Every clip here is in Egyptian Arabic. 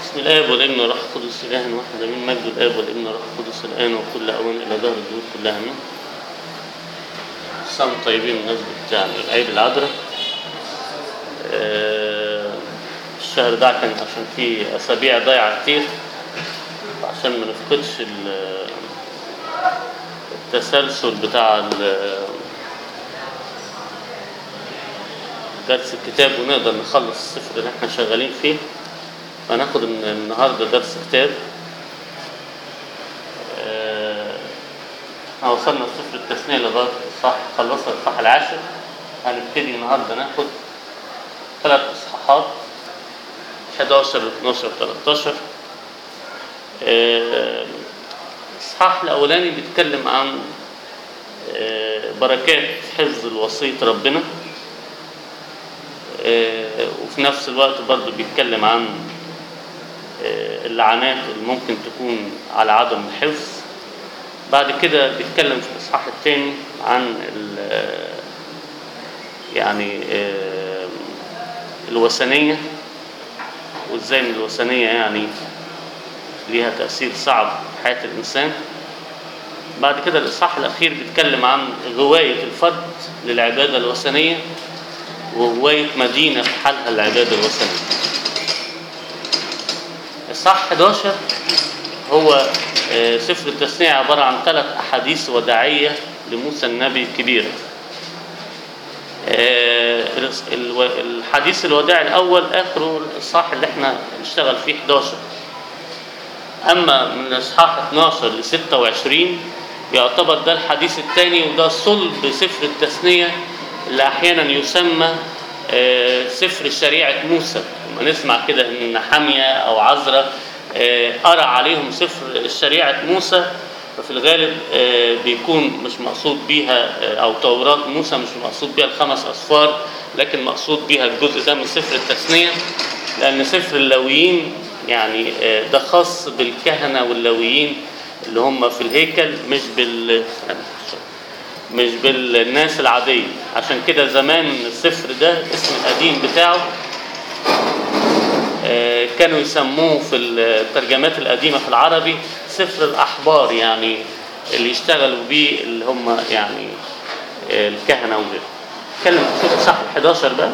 بسم الآب والابن والروح القدس إله واحد من مجد الآب والابن والروح القدس الآن وكل أوان إلى ظهر الدهور كلها آمين. سنة طيبين بالنسبة يعني العيد العذراء. آه، الشهر ده كان عشان فيه أسابيع ضايعة كتير عشان ما نفقدش ال- التسلسل بتاع ال- درس الكتاب ونقدر نخلص السفر اللي احنا شغالين فيه هناخد من النهارده درس كتاب آه، احنا وصلنا لسفر التثنية لغاية صح خلصنا الصح العاشر هنبتدي النهارده ناخد ثلاث اصحاحات 11 12 13 آه، الاصحاح الاولاني بيتكلم عن آه، بركات حفظ الوصية ربنا آه، وفي نفس الوقت برضه بيتكلم عن آه، اللعنات اللي ممكن تكون على عدم الحفظ بعد كده بيتكلم في الإصحاح الثاني عن ال- آه، يعني آه، الوثنية وازاي ان الوثنية يعني ليها تأثير صعب في حياة الإنسان بعد كده الإصحاح الأخير بيتكلم عن غواية الفرد للعبادة الوثنية وهواية مدينة في حالها العبادة الوثنية الصح 11 هو آه، سفر التثنية عبارة عن ثلاث أحاديث وداعية لموسى النبي كبيرة آه، الو- الحديث الوداع الأول آخره الإصحاح اللي احنا نشتغل فيه 11 أما من إصحاح 12 ل 26 يعتبر ده الحديث الثاني وده صلب سفر التثنية اللي أحيانا يسمى آه، سفر شريعة موسى لما نسمع كده إن حامية أو عذرة آه، قرأ عليهم سفر شريعة موسى ففي الغالب آه، بيكون مش مقصود بيها آه، أو توراة موسى مش مقصود بيها الخمس أصفار لكن مقصود بيها الجزء ده من سفر التثنية لأن سفر اللاويين يعني آه، ده خاص بالكهنة واللاويين اللي هم في الهيكل مش بال مش بالناس العادية عشان كده زمان السفر ده اسم القديم بتاعه آه، كانوا يسموه في الترجمات القديمة في العربي سفر الأحبار يعني اللي يشتغلوا بيه اللي هم يعني آه، الكهنة وغيره اتكلم شوف صح 11 بقى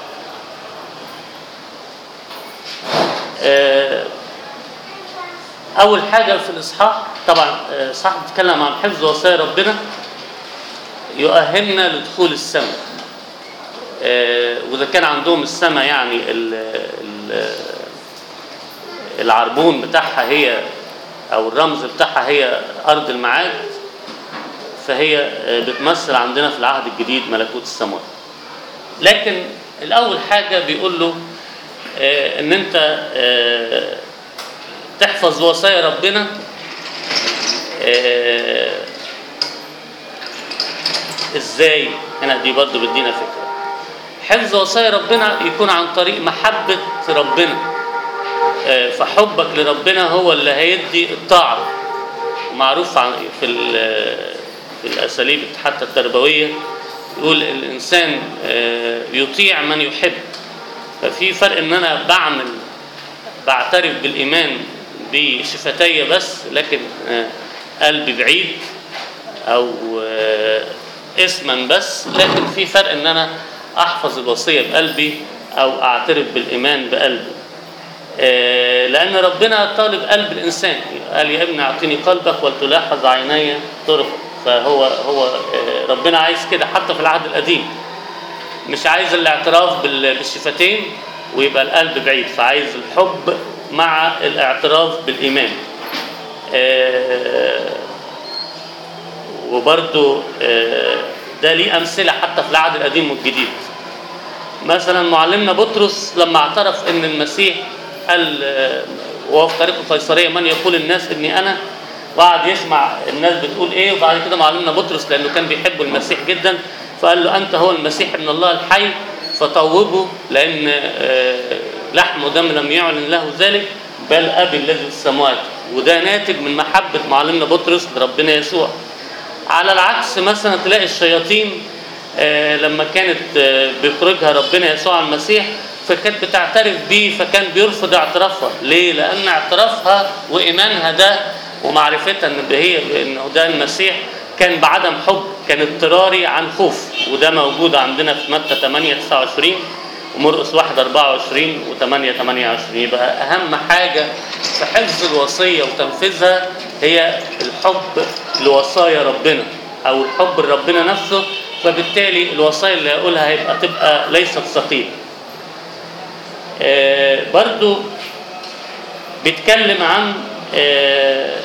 آه، أول حاجة في الإصحاح طبعا آه، صح بيتكلم عن حفظ وصايا ربنا يؤهلنا لدخول السماء آه، وإذا كان عندهم السماء يعني ال ال العربون بتاعها هي أو الرمز بتاعها هي أرض المعاد فهي آه، بتمثل عندنا في العهد الجديد ملكوت السماوات لكن الأول حاجة بيقول له آه، إن أنت آه، تحفظ وصايا ربنا آه، ازاي هنا دي برضو بدينا فكره حفظ وصايا ربنا يكون عن طريق محبه ربنا آه، فحبك لربنا هو اللي هيدي الطاعه ومعروف عن في ال- في الاساليب حتى التربويه يقول الانسان آه، يطيع من يحب ففي فرق ان انا بعمل بعترف بالايمان بشفتي بس لكن آه، قلبي بعيد او آه، اسما بس لكن في فرق ان انا احفظ الوصيه بقلبي او اعترف بالايمان بقلبي آه، لان ربنا طالب قلب الانسان قال يا ابني اعطيني قلبك ولتلاحظ عيني طرقك فهو هو آه، ربنا عايز كده حتى في العهد القديم مش عايز الاعتراف بال- بالشفتين ويبقى القلب بعيد فعايز الحب مع الاعتراف بالايمان آه، وبرضو آه، ده ليه امثله حتى في العهد القديم والجديد مثلا معلمنا بطرس لما اعترف ان المسيح قال آه، وهو في طريق القيصريه من يقول الناس اني انا وقعد يسمع الناس بتقول ايه وبعد كده معلمنا بطرس لانه كان بيحب المسيح جدا فقال له انت هو المسيح ابن الله الحي فطوبه لان آه، لحم ودم لم يعلن له ذلك بل ابي الذي في السماوات وده ناتج من محبه معلمنا بطرس لربنا يسوع على العكس مثلا تلاقي الشياطين آه، لما كانت آه، بيخرجها ربنا يسوع المسيح فكانت بتعترف بيه فكان بيرفض اعترافها ليه لان اعترافها وايمانها ده ومعرفتها ان هي انه ده المسيح كان بعدم حب كان اضطراري عن خوف وده موجود عندنا في متى 8 29 ومرقس 1 24 و8 28 يبقى اهم حاجه في حفظ الوصيه وتنفيذها هي الحب لوصايا ربنا او الحب لربنا نفسه فبالتالي الوصايا اللي هيقولها هيبقى تبقى ليست ثقيله آه برضو بيتكلم عن آه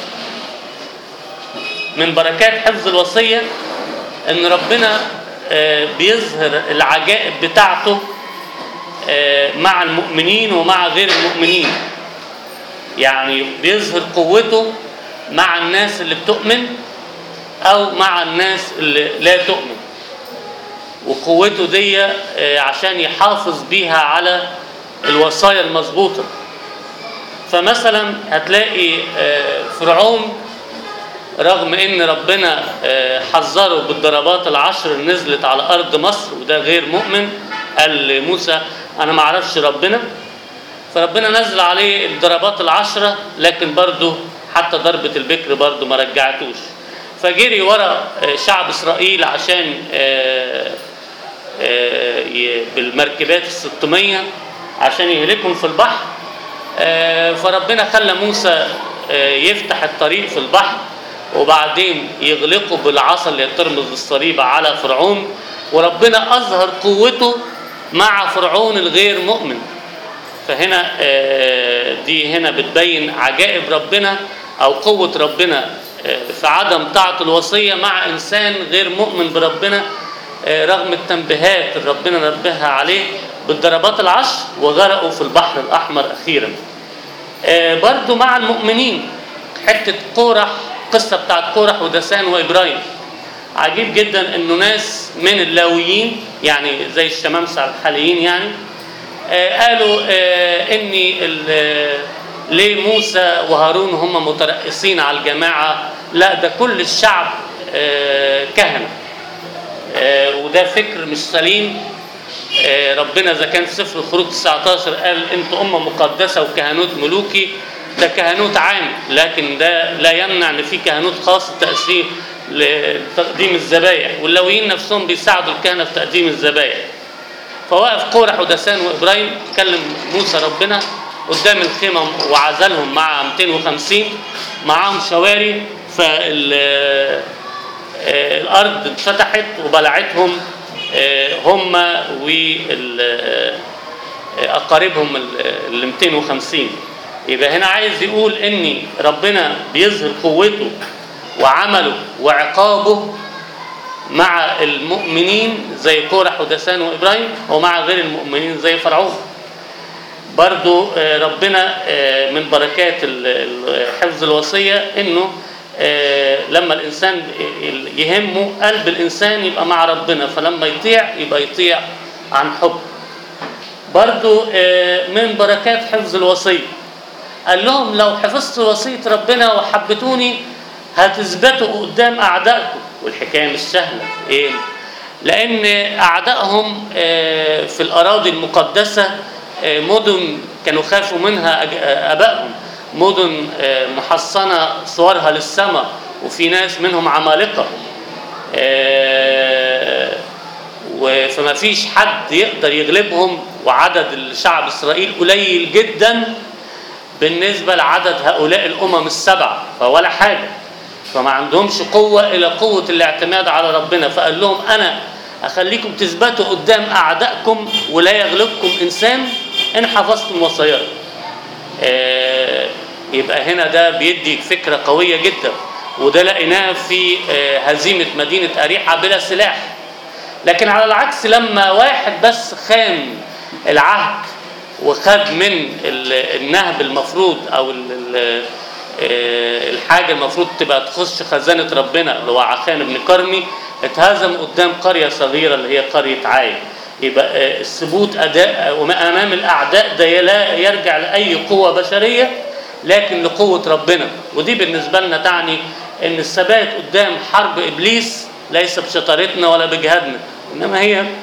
من بركات حفظ الوصية ان ربنا آه بيظهر العجائب بتاعته آه مع المؤمنين ومع غير المؤمنين يعني بيظهر قوته مع الناس اللي بتؤمن او مع الناس اللي لا تؤمن وقوته دي عشان يحافظ بيها على الوصايا المظبوطة فمثلا هتلاقي فرعون رغم ان ربنا حذره بالضربات العشر اللي نزلت على ارض مصر وده غير مؤمن قال لموسى انا ما اعرفش ربنا فربنا نزل عليه الضربات العشرة لكن برضه حتى ضربة البكر برضه ما رجعتوش فجري ورا شعب اسرائيل عشان بالمركبات الستمية عشان يهلكهم في البحر فربنا خلى موسى يفتح الطريق في البحر وبعدين يغلقوا بالعصا اللي ترمز الصليب على فرعون وربنا اظهر قوته مع فرعون الغير مؤمن فهنا دي هنا بتبين عجائب ربنا او قوه ربنا في عدم طاعه الوصيه مع انسان غير مؤمن بربنا رغم التنبيهات اللي ربنا نبهها عليه بالضربات العشر وغرقوا في البحر الاحمر اخيرا برضو مع المؤمنين حته قورح القصه بتاعت قورح ودسان وابراهيم عجيب جدا انه ناس من اللاويين يعني زي الشمامسه الحاليين يعني آه قالوا آه ان ليه موسى وهارون هم مترأسين على الجماعه لا ده كل الشعب آه كهنه وده فكر مش سليم ربنا اذا كان في سفر الخروج 19 قال انتوا امه مقدسه وكهنوت ملوكي ده كهنوت عام لكن ده لا يمنع ان في كهنوت خاص تأثير لتقديم الذبائح واللويين نفسهم بيساعدوا الكهنه في تقديم الذبائح فوقف قورح ودسان وابراهيم كلم موسى ربنا قدام الخيمه وعزلهم مع 250 معاهم شواري فال الارض اتفتحت وبلعتهم هم واقاربهم ال 250 يبقى هنا عايز يقول ان ربنا بيظهر قوته وعمله وعقابه مع المؤمنين زي كورح ودسان وابراهيم ومع غير المؤمنين زي فرعون برضو ربنا من بركات حفظ الوصية انه لما الانسان يهمه قلب الانسان يبقى مع ربنا فلما يطيع يبقى يطيع عن حب برضو من بركات حفظ الوصيه قال لهم لو حفظت وصية ربنا وحبتوني هتثبتوا قدام أعدائكم والحكاية مش سهلة إيه؟ لأن أعدائهم في الأراضي المقدسة مدن كانوا خافوا منها أبائهم مدن محصنة صورها للسماء وفي ناس منهم عمالقة فما فيش حد يقدر يغلبهم وعدد الشعب إسرائيل قليل جداً بالنسبة لعدد هؤلاء الأمم السبع فولا حاجة فما عندهمش قوة إلى قوة الاعتماد على ربنا فقال لهم أنا أخليكم تثبتوا قدام أعدائكم ولا يغلبكم إنسان إن حفظتم وصاياي آه يبقى هنا ده بيدي فكرة قوية جدا وده لقيناه في آه هزيمة مدينة أريحة بلا سلاح لكن على العكس لما واحد بس خان العهد وخد من النهب المفروض او الحاجه المفروض تبقى تخش خزانه ربنا اللي هو عخان بن كرمي اتهزم قدام قريه صغيره اللي هي قريه عاي يبقى الثبوت اداء امام الاعداء ده لا يرجع لاي قوه بشريه لكن لقوه ربنا ودي بالنسبه لنا تعني ان الثبات قدام حرب ابليس ليس بشطارتنا ولا بجهادنا انما هي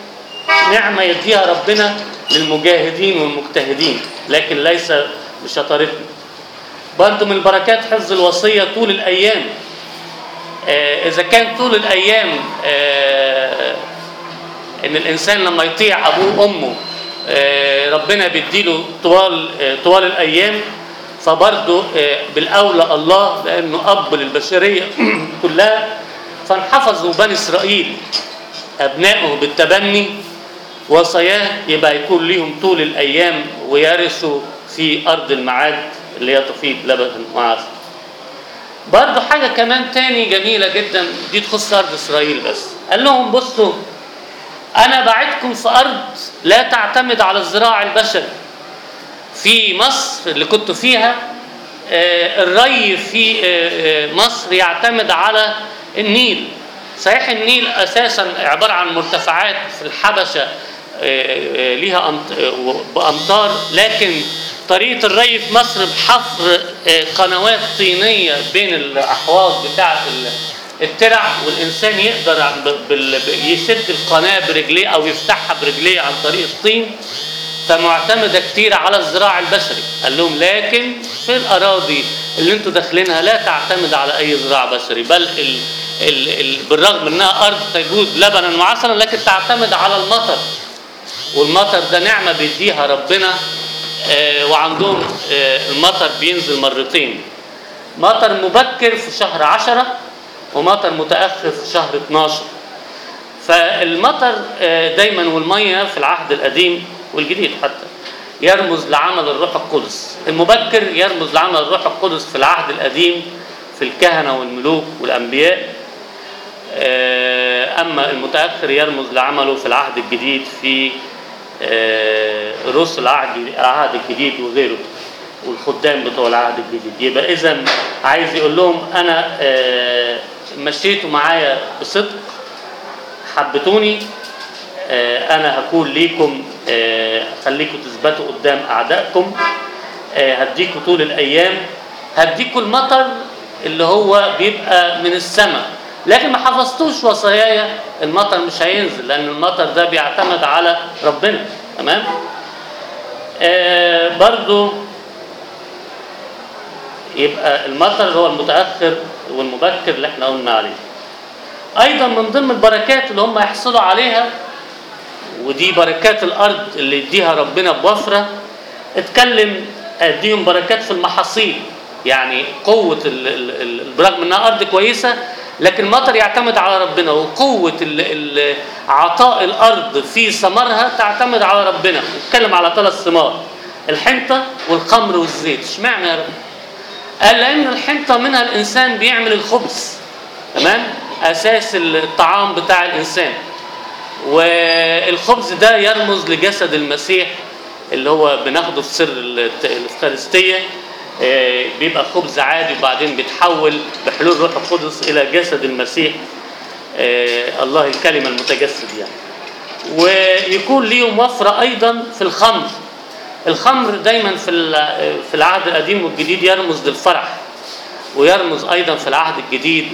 نعمة يديها ربنا للمجاهدين والمجتهدين لكن ليس بشطارتنا برضه من البركات حفظ الوصية طول الأيام آه، إذا كان طول الأيام آه، إن الإنسان لما يطيع أبوه وأمه آه، ربنا بيديله طوال آه، طوال الأيام فبرضه آه، بالأولى الله لأنه أب للبشرية كلها فانحفظوا بني إسرائيل أبنائه بالتبني وصاياه يبقى يكون ليهم طول الأيام ويرثوا في أرض المعاد اللي هي تفيض لبن وعسل برضه حاجة كمان تاني جميلة جدا دي تخص أرض إسرائيل بس قال لهم بصوا أنا بعدكم في أرض لا تعتمد على الزراعة البشري في مصر اللي كنت فيها آه، الري في آه، آه، مصر يعتمد على النيل صحيح النيل أساسا عبارة عن مرتفعات في الحبشة آه، آه، ليها أمط- آه، بأمطار لكن طريقة الري في مصر بحفر آه، قنوات طينية بين الأحواض بتاعة ال- الترع والإنسان يقدر عن- ب- بال- ب- يسد القناة برجليه أو يفتحها برجليه عن طريق الطين فمعتمدة كتير على الزراع البشري قال لهم لكن في الأراضي اللي انتوا داخلينها لا تعتمد على أي زراع بشري بل ال ال ال بالرغم انها أرض تجود لبنا وعسلا لكن تعتمد على المطر والمطر ده نعمة بيديها ربنا آه، وعندهم آه، المطر بينزل مرتين مطر مبكر في شهر عشرة ومطر متأخر في شهر 12 فالمطر آه، دايما والمية في العهد القديم والجديد حتى يرمز لعمل الروح القدس المبكر يرمز لعمل الروح القدس في العهد القديم في الكهنة والملوك والأنبياء آه، أما المتأخر يرمز لعمله في العهد الجديد في آه، رسل العهد العهد الجديد وغيره والخدام بتوع العهد الجديد يبقى إذا عايز يقول لهم أنا آه، مشيتوا معايا بصدق حبتوني آه، انا هكون ليكم آه، خليكم تثبتوا قدام اعدائكم آه، هديكوا طول الايام هديكوا المطر اللي هو بيبقى من السماء لكن ما حفظتوش وصاياي المطر مش هينزل لان المطر ده بيعتمد على ربنا تمام آه برضو يبقى المطر هو المتاخر والمبكر اللي احنا قلنا عليه ايضا من ضمن البركات اللي هم يحصلوا عليها ودي بركات الارض اللي يديها ربنا بوفره اتكلم اديهم بركات في المحاصيل يعني قوه ال- ال- ال- برغم انها ارض كويسه لكن المطر يعتمد على ربنا وقوه ال- ال- عطاء الارض في ثمرها تعتمد على ربنا اتكلم على ثلاث ثمار الحنطه والخمر والزيت اشمعنى يا رب قال لان الحنطه منها الانسان بيعمل الخبز تمام اساس الطعام بتاع الانسان والخبز ده يرمز لجسد المسيح اللي هو بناخده في سر الت- الافخارستيه آه، بيبقى خبز عادي وبعدين بيتحول بحلول روح القدس الى جسد المسيح آه، الله الكلمه المتجسد يعني ويكون ليهم وفره ايضا في الخمر الخمر دايما في الع- في العهد القديم والجديد يرمز للفرح ويرمز ايضا في العهد الجديد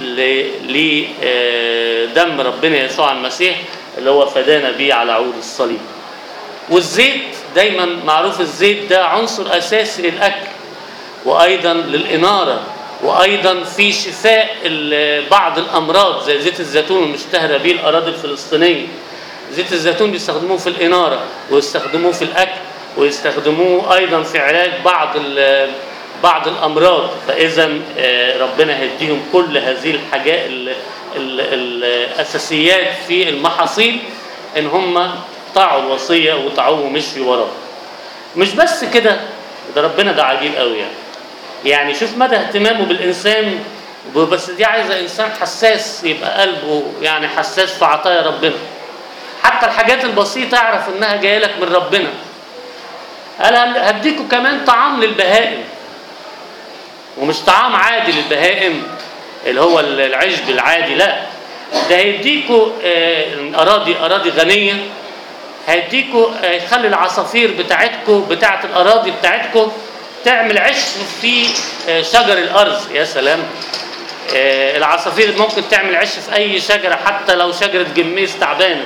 لدم ربنا يسوع المسيح اللي هو فدانا بيه على عود الصليب والزيت دايما معروف الزيت ده عنصر اساسي للاكل وايضا للاناره وايضا في شفاء ال- بعض الامراض زي زيت الزيتون المشتهره به الاراضي الفلسطينيه زيت الزيتون بيستخدموه في الاناره ويستخدموه في الاكل ويستخدموه ايضا في علاج بعض ال- بعض الامراض فاذا آه، ربنا هيديهم كل هذه الحاجات ال- ال- الاساسيات في المحاصيل ان هم طاعوا الوصيه وطاعوه ومشوا وراه مش بس كده ده ربنا ده عجيب قوي يعني يعني شوف مدى اهتمامه بالانسان بس دي عايزه انسان حساس يبقى قلبه يعني حساس في عطايا ربنا حتى الحاجات البسيطه اعرف انها جايه لك من ربنا قال هديكوا كمان طعام للبهائم ومش طعام عادي للبهائم اللي هو العشب العادي لا ده هيديكوا آه، اراضي اراضي غنيه هيديكوا هيخلي العصافير بتاعتكم بتاعت الاراضي بتاعتكم تعمل عشب في آه، شجر الارز يا سلام آه، العصافير ممكن تعمل عش في اي شجره حتى لو شجره جميز تعبانه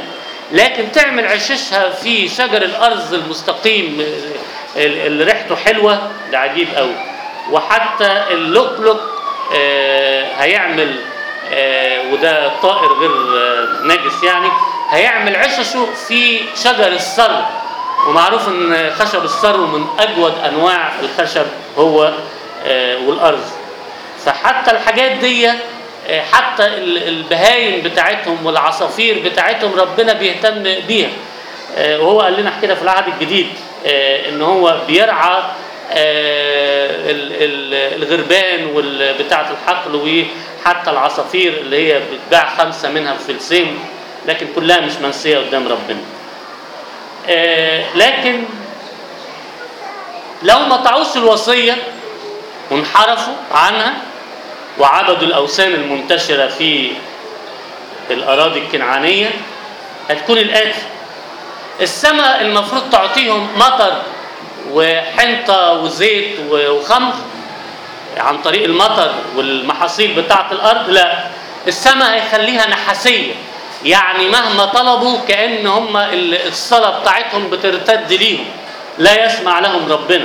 لكن تعمل عششها في شجر الارز المستقيم ال- اللي ريحته حلوه ده عجيب قوي وحتى اللؤلؤ آه، هيعمل آه، وده طائر غير آه، نجس يعني هيعمل عششه في شجر السر ومعروف ان خشب السرو من اجود انواع الخشب هو آه، والارز فحتى الحاجات دي آه، حتى ال- البهايم بتاعتهم والعصافير بتاعتهم ربنا بيهتم بيها آه، وهو قال لنا كده في العهد الجديد آه، ان هو بيرعى آه، ال- ال- الغربان وبتاعة الحقل وحتى العصافير اللي هي بتباع خمسة منها في السين لكن كلها مش منسية قدام ربنا آه، لكن لو ما طاعوش الوصية وانحرفوا عنها وعبدوا الأوثان المنتشرة في الأراضي الكنعانية هتكون الآتي السماء المفروض تعطيهم مطر وحنطة وزيت وخمر عن طريق المطر والمحاصيل بتاعة الأرض لا السماء هيخليها نحاسية يعني مهما طلبوا كأن هم الصلاة بتاعتهم بترتد ليهم لا يسمع لهم ربنا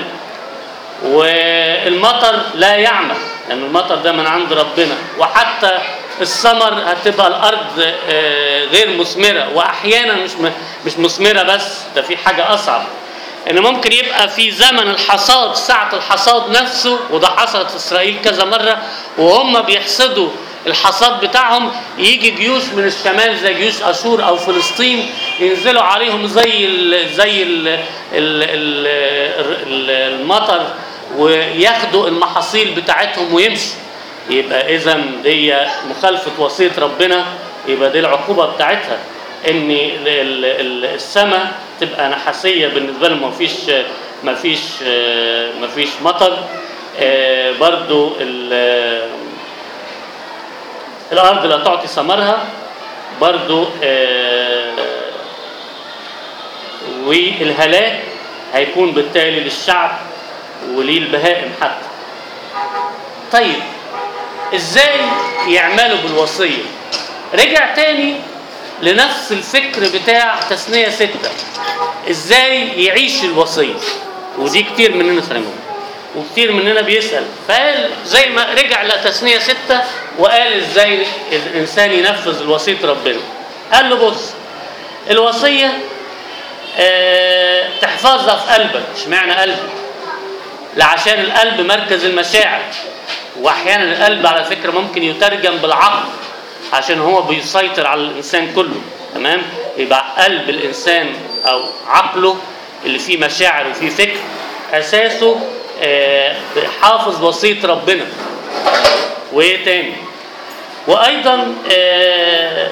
والمطر لا يعمل لأن المطر ده من عند ربنا وحتى الثمر هتبقى الأرض آه، غير مثمرة وأحيانا مش م- مش مثمرة بس ده في حاجة أصعب إن ممكن يبقى في زمن الحصاد ساعة الحصاد نفسه وده حصلت في إسرائيل كذا مرة وهم بيحصدوا الحصاد بتاعهم يجي جيوش من الشمال زي جيوش اشور او فلسطين ينزلوا عليهم زي ال زي ال ال ال ال المطر وياخدوا المحاصيل بتاعتهم ويمشوا يبقى اذا دي مخالفه وصيه ربنا يبقى دي العقوبه بتاعتها ان ال- ال- ال- السماء تبقى نحاسيه بالنسبه لهم مفيش مفيش مفيش مطر آه، برضو ال- الارض لا تعطي ثمرها برضو آه، والهلاك هيكون بالتالي للشعب وللبهائم حتى طيب ازاي يعملوا بالوصيه رجع تاني لنفس الفكر بتاع تثنيه ستة ازاي يعيش الوصيه ودي كتير مننا فاهمين وكتير مننا بيسال فقال زي ما رجع لتثنيه ستة وقال ازاي الانسان ينفذ الوصيه ربنا قال له بص الوصيه آه، تحفظها في قلبك اشمعنى قلبك لعشان القلب مركز المشاعر واحيانا القلب على فكره ممكن يترجم بالعقل عشان هو بيسيطر على الانسان كله تمام يبقى قلب الانسان او عقله اللي فيه مشاعر وفيه فكر اساسه آه، حافظ وصيه ربنا وايه تاني وايضا آه،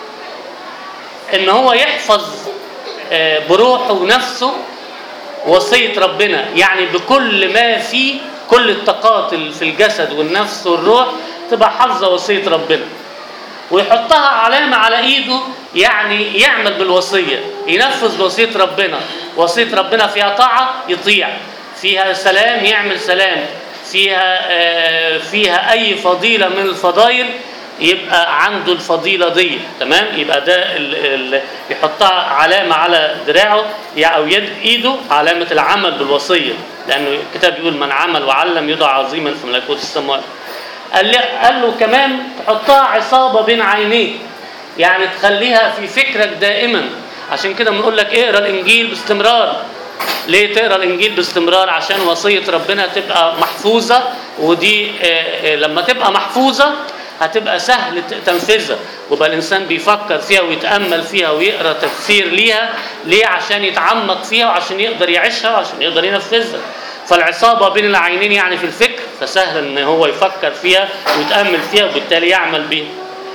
ان هو يحفظ آه، بروحه ونفسه وصية ربنا يعني بكل ما فيه كل الطاقات اللي في الجسد والنفس والروح تبقى حافظة وصية ربنا ويحطها علامة على ايده يعني يعمل بالوصية ينفذ وصية ربنا وصية ربنا فيها طاعة يطيع فيها سلام يعمل سلام فيها آه، فيها اي فضيلة من الفضائل يبقى عنده الفضيلة دي تمام يبقى ده اللي يحطها علامة على دراعه يع- أو يد إيده علامة العمل بالوصية لأنه الكتاب يقول من عمل وعلم يدعى عظيما في ملكوت السماوات قال, لي قال له كمان تحطها عصابة بين عينيك يعني تخليها في فكرك دائما عشان كده بنقول لك اقرا الانجيل باستمرار ليه تقرا الانجيل باستمرار عشان وصيه ربنا تبقى محفوظه ودي آه، آه، لما تبقى محفوظه هتبقى سهل ت- تنفيذها ويبقى الانسان بيفكر فيها ويتامل فيها ويقرا تفسير ليها ليه عشان يتعمق فيها وعشان يقدر يعيشها وعشان يقدر ينفذها فالعصابه بين العينين يعني في الفكر فسهل ان هو يفكر فيها ويتامل فيها وبالتالي يعمل بيها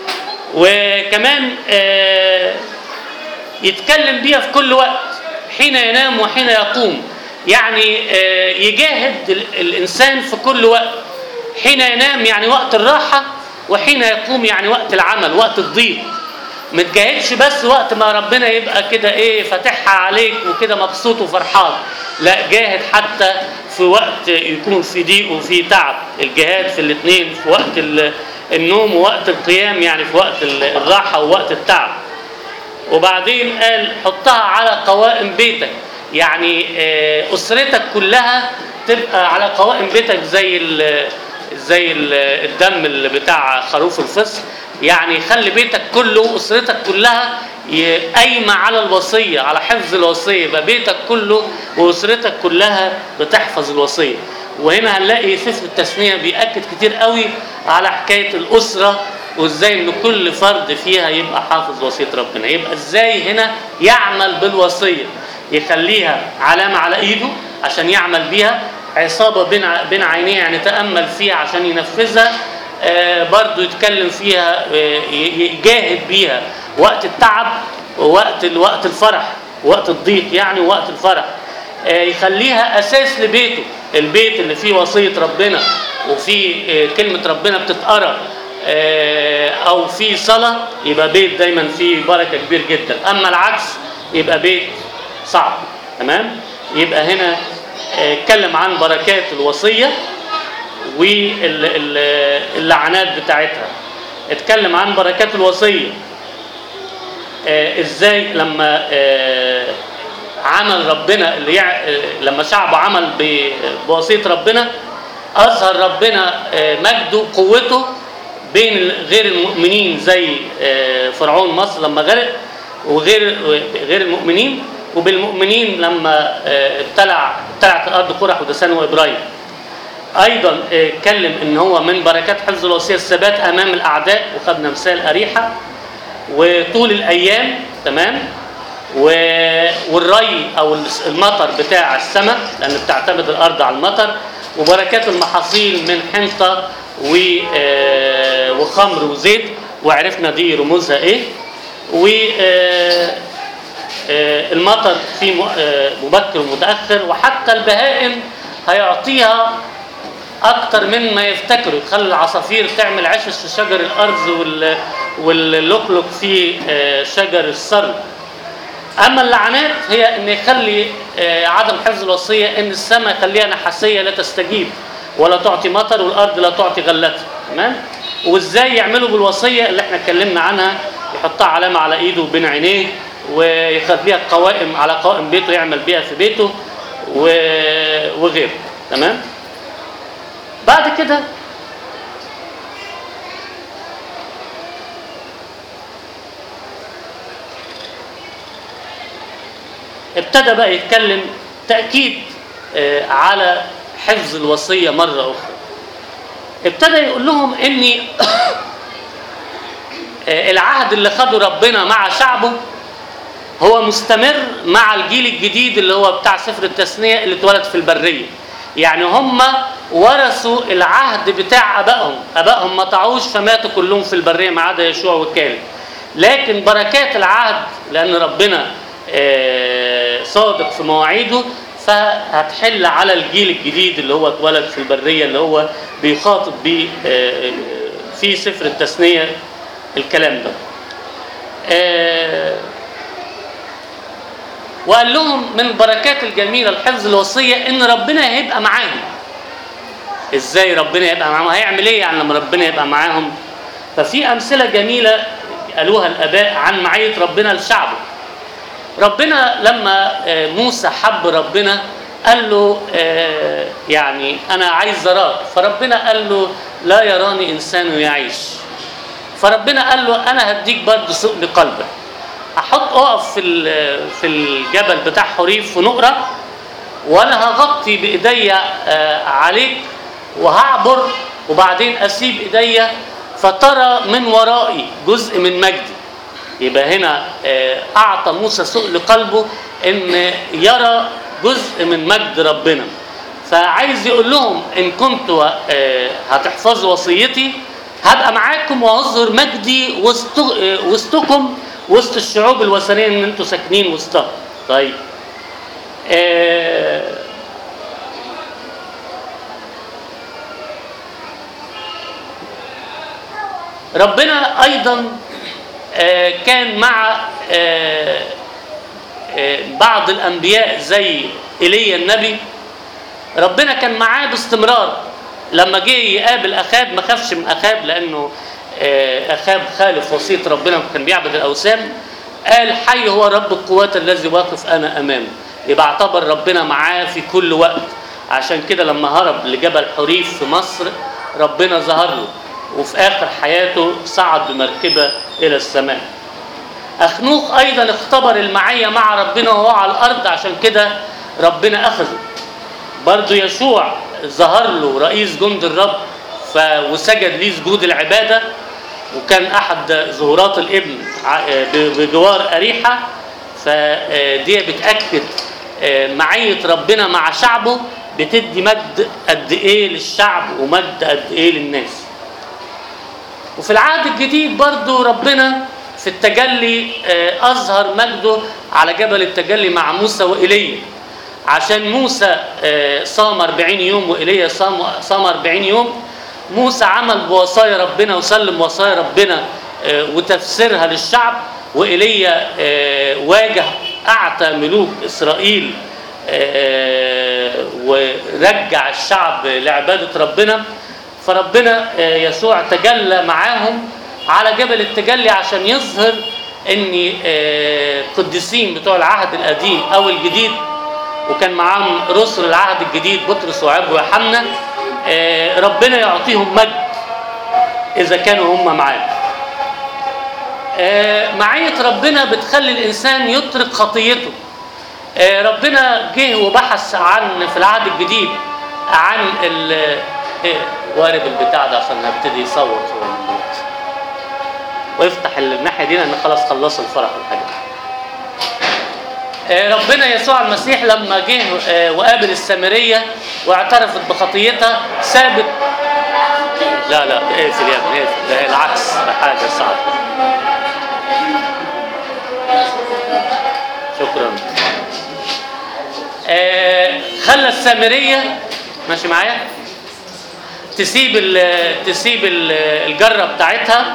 وكمان آه، يتكلم بيها في كل وقت حين ينام وحين يقوم يعني آه، يجاهد ال- الإنسان في كل وقت حين ينام يعني وقت الراحة وحين يقوم يعني وقت العمل وقت الضيق ما تجاهدش بس وقت ما ربنا يبقى كده ايه فاتحها عليك وكده مبسوط وفرحان لا جاهد حتى في وقت يكون في ضيق وفي تعب الجهاد في الاثنين في وقت ال- النوم ووقت القيام يعني في وقت ال- الراحة ووقت التعب وبعدين قال حطها على قوائم بيتك يعني آه، اسرتك كلها تبقى على قوائم بيتك زي ال زي ال- الدم اللي بتاع خروف الفصل يعني خلي بيتك كله اسرتك كلها ي- قايمه على الوصيه على حفظ الوصيه يبقى بيتك كله واسرتك كلها بتحفظ الوصيه وهنا هنلاقي سفر التثنيه بيأكد كتير قوي على حكايه الاسره وازاي ان كل فرد فيها يبقى حافظ وصيه ربنا يبقى ازاي هنا يعمل بالوصيه يخليها علامه على ايده عشان يعمل بيها عصابه بين ع- بين عينيه يعني يتامل فيها عشان ينفذها آه، برضو يتكلم فيها آه، ي- يجاهد بيها وقت التعب ووقت ال- وقت الفرح وقت الضيق يعني وقت الفرح آه، يخليها اساس لبيته البيت اللي فيه وصيه ربنا وفيه آه، كلمه ربنا بتتقرا آه، او في صلاه يبقى بيت دايما فيه بركه كبير جدا اما العكس يبقى بيت صعب تمام يبقى هنا آه، اتكلم عن بركات الوصيه واللعنات بتاعتها اتكلم عن بركات الوصيه آه، ازاي لما آه، عمل ربنا اللي يع... آه، لما شعبه عمل ب- بوصيه ربنا اظهر ربنا آه، مجده وقوته بين ال- غير المؤمنين زي آه، فرعون مصر لما غرق وغير غير المؤمنين وبالمؤمنين لما آه، ابتلع ابتلعت الارض قرح ودسان وابراهيم ايضا آه، اتكلم ان هو من بركات حفظ الوصيه الثبات امام الاعداء وخدنا مثال اريحه وطول الايام تمام و... والري او المطر بتاع السماء لان بتعتمد الارض على المطر وبركات المحاصيل من حنطه و... آه، وخمر وزيت وعرفنا دي رموزها ايه و آه، آه، المطر في م- آه، مبكر ومتاخر وحتى البهائم هيعطيها اكتر من ما يفتكروا يخلي العصافير تعمل عشش في شجر الارز وال واللقلق في آه، شجر السرو اما اللعنات هي ان يخلي آه، عدم حفظ الوصيه ان السماء يخليها نحاسيه لا تستجيب ولا تعطي مطر والارض لا تعطي غلتها تمام وازاي يعملوا بالوصيه اللي احنا اتكلمنا عنها يحطها علامه على ايده وبين عينيه ويخليها قوائم على قوائم بيته يعمل بيها في بيته و- وغيره تمام بعد كده ابتدى بقى يتكلم تأكيد آه، على حفظ الوصية مرة أخرى ابتدى يقول لهم إن آه، العهد اللي خده ربنا مع شعبه هو مستمر مع الجيل الجديد اللي هو بتاع سفر التثنية اللي اتولد في البرية يعني هم ورثوا العهد بتاع ابائهم ابائهم ما طاعوش فماتوا كلهم في البريه ما عدا يشوع وكالب لكن بركات العهد لان ربنا آه، صادق في مواعيده فهتحل على الجيل الجديد اللي هو اتولد في البريه اللي هو بيخاطب بيه آه، في سفر التثنيه الكلام ده آه، وقال لهم من البركات الجميله الحفظ الوصيه ان ربنا هيبقى معاهم ازاي ربنا يبقى معاهم هيعمل ايه يعني لما ربنا يبقى معاهم ففي امثله جميله قالوها الاباء عن معيه ربنا لشعبه ربنا لما آه، موسى حب ربنا قال له آه، يعني انا عايز اراك فربنا قال له لا يراني انسان يعيش فربنا قال له انا هديك برضه ثقل قلبك احط اقف في ال- في الجبل بتاع حريف في نقره وانا هغطي بايديا آه، عليك وهعبر وبعدين اسيب ايديا فترى من ورائي جزء من مجدي يبقى هنا آه، اعطى موسى سؤل قلبه ان يرى جزء من مجد ربنا فعايز يقول لهم ان كنتوا آه، هتحفظوا وصيتي هبقى معاكم واظهر مجدي وسط آه، وسطكم وسط الشعوب الوثنيه اللي انتوا ساكنين وسطها طيب آه، ربنا ايضا آه، كان مع آه، آه، بعض الانبياء زي ايليا النبي ربنا كان معاه باستمرار لما جه يقابل اخاب ما خافش من اخاب لانه آه، اخاب خالف وصيه ربنا وكان بيعبد الاوثان قال حي هو رب القوات الذي واقف انا امامه يبقى اعتبر ربنا معاه في كل وقت عشان كده لما هرب لجبل حريف في مصر ربنا ظهر له وفي اخر حياته صعد بمركبه الى السماء اخنوخ ايضا اختبر المعيه مع ربنا وهو على الارض عشان كده ربنا اخذه برضو يشوع ظهر له رئيس جند الرب ف... وسجد ليه سجود العباده وكان احد ظهورات الابن ع- ب- بجوار اريحه فدي بتاكد آه، معيه ربنا مع شعبه بتدي مجد قد ايه للشعب ومجد قد ايه للناس وفي العهد الجديد برضو ربنا في التجلي آه، أظهر مجده على جبل التجلي مع موسى وإيليا عشان موسى آه، صام 40 يوم وإيليا صام صام 40 يوم موسى عمل بوصايا ربنا وسلم وصايا ربنا آه، وتفسيرها للشعب وإيليا آه، واجه أعتى ملوك إسرائيل آه، ورجع الشعب لعبادة ربنا فربنا آه، يسوع تجلى معاهم على جبل التجلي عشان يظهر ان آه، القديسين بتوع العهد القديم او الجديد وكان معاهم رسل العهد الجديد بطرس وعب ويوحنا آه، ربنا يعطيهم مجد اذا كانوا هم معاه آه، معية ربنا بتخلي الإنسان يترك خطيته آه، ربنا جه وبحث عن في العهد الجديد عن ال إيه، وارب البتاع ده عشان هبتدي يصوت هو من دلوقتي. ويفتح الناحيه دي لان خلاص خلصوا الفرح والحاجات آه، ربنا يسوع المسيح لما جه آه، وقابل السامريه واعترفت بخطيتها سابت لا لا اقفل يا ابني اقفل ده العكس ده حاجه صعبه شكرا آه، خلى السامريه ماشي معايا تسيب ال تسيب ال الجره بتاعتها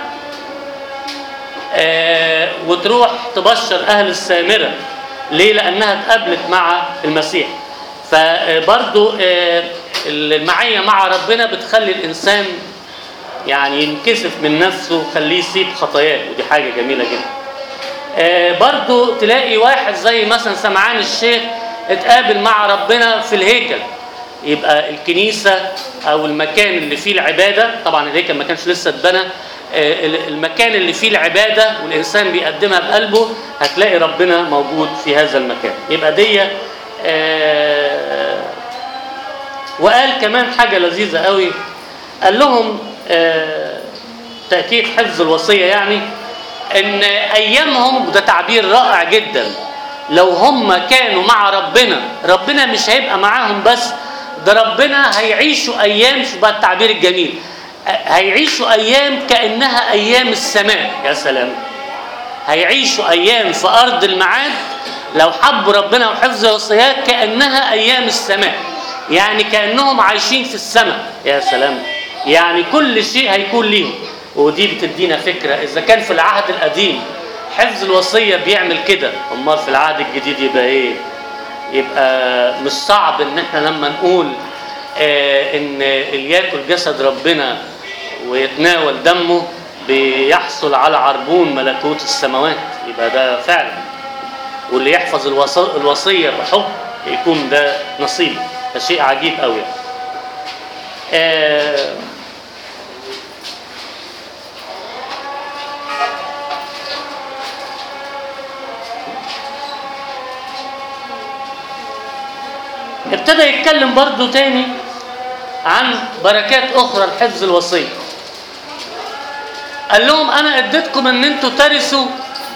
آه، وتروح تبشر اهل السامره ليه لانها اتقابلت مع المسيح فبرضو آه، المعيه مع ربنا بتخلي الانسان يعني ينكسف من نفسه وخليه يسيب خطاياه ودي حاجه جميله جدا آه، برضو تلاقي واحد زي مثلا سمعان الشيخ اتقابل مع ربنا في الهيكل يبقى الكنيسة أو المكان اللي فيه العبادة طبعا الهيكل ما كانش لسه اتبنى آه، المكان اللي فيه العبادة والإنسان بيقدمها بقلبه هتلاقي ربنا موجود في هذا المكان يبقى دي آه، وقال كمان حاجة لذيذة قوي قال لهم آه، تأكيد حفظ الوصية يعني ان ايامهم وده تعبير رائع جدا لو هم كانوا مع ربنا ربنا مش هيبقى معاهم بس ده ربنا هيعيشوا ايام شو بقى التعبير الجميل هيعيشوا ايام كانها ايام السماء يا سلام هيعيشوا ايام في ارض الميعاد لو حبوا ربنا وحفظ وصيات كانها ايام السماء يعني كانهم عايشين في السماء يا سلام يعني كل شيء هيكون ليهم ودي بتدينا فكره اذا كان في العهد القديم حفظ الوصيه بيعمل كده امال في العهد الجديد يبقى ايه يبقى مش صعب ان احنا لما نقول آه ان اللي ياكل جسد ربنا ويتناول دمه بيحصل على عربون ملكوت السماوات يبقى ده فعلا واللي يحفظ الوص- الوصيه بحب يكون ده نصيبه ده شيء عجيب قوي آه ابتدى يتكلم برضو تاني عن بركات اخرى لحفظ الوصيه قال لهم انا اديتكم ان انتوا ترثوا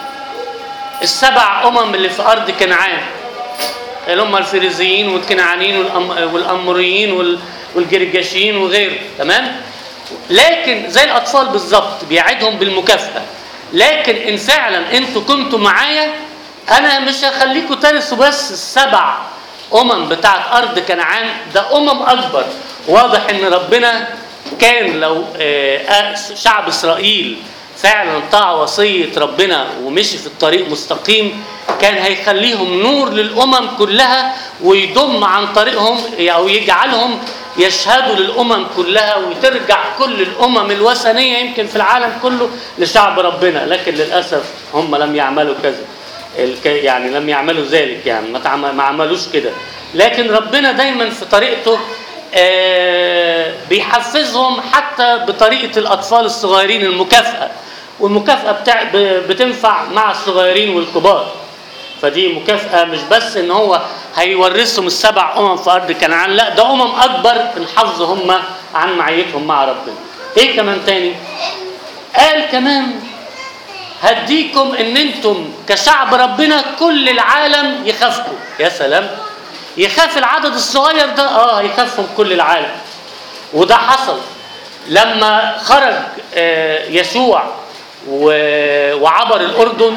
السبع امم اللي في ارض كنعان اللي هم الفريزيين والكنعانيين والأم... والاموريين وال... والجرجاشيين وغيره تمام لكن زي الاطفال بالظبط بيعدهم بالمكافاه لكن ان فعلا انتوا كنتوا معايا انا مش هخليكم ترثوا بس السبع امم بتاعت ارض كنعان ده امم اكبر واضح ان ربنا كان لو آه، آه، شعب اسرائيل فعلا طاع وصيه ربنا ومشي في الطريق مستقيم كان هيخليهم نور للامم كلها ويضم عن طريقهم او يجعلهم يشهدوا للامم كلها وترجع كل الامم الوثنيه يمكن في العالم كله لشعب ربنا لكن للاسف هم لم يعملوا كذا الك- يعني لم يعملوا ذلك يعني ما تعم- ما عملوش كده لكن ربنا دايما في طريقته آه، بيحفزهم حتى بطريقه الاطفال الصغيرين المكافاه والمكافاه بتاع ب- بتنفع مع الصغيرين والكبار فدي مكافأة مش بس ان هو هيورثهم السبع امم في ارض كنعان لا ده امم اكبر الحظ هم عن معيتهم مع ربنا ايه كمان تاني قال كمان هديكم ان انتم كشعب ربنا كل العالم يخافكم يا سلام يخاف العدد الصغير ده اه يخافهم كل العالم وده حصل لما خرج آه، يشوع و- وعبر الاردن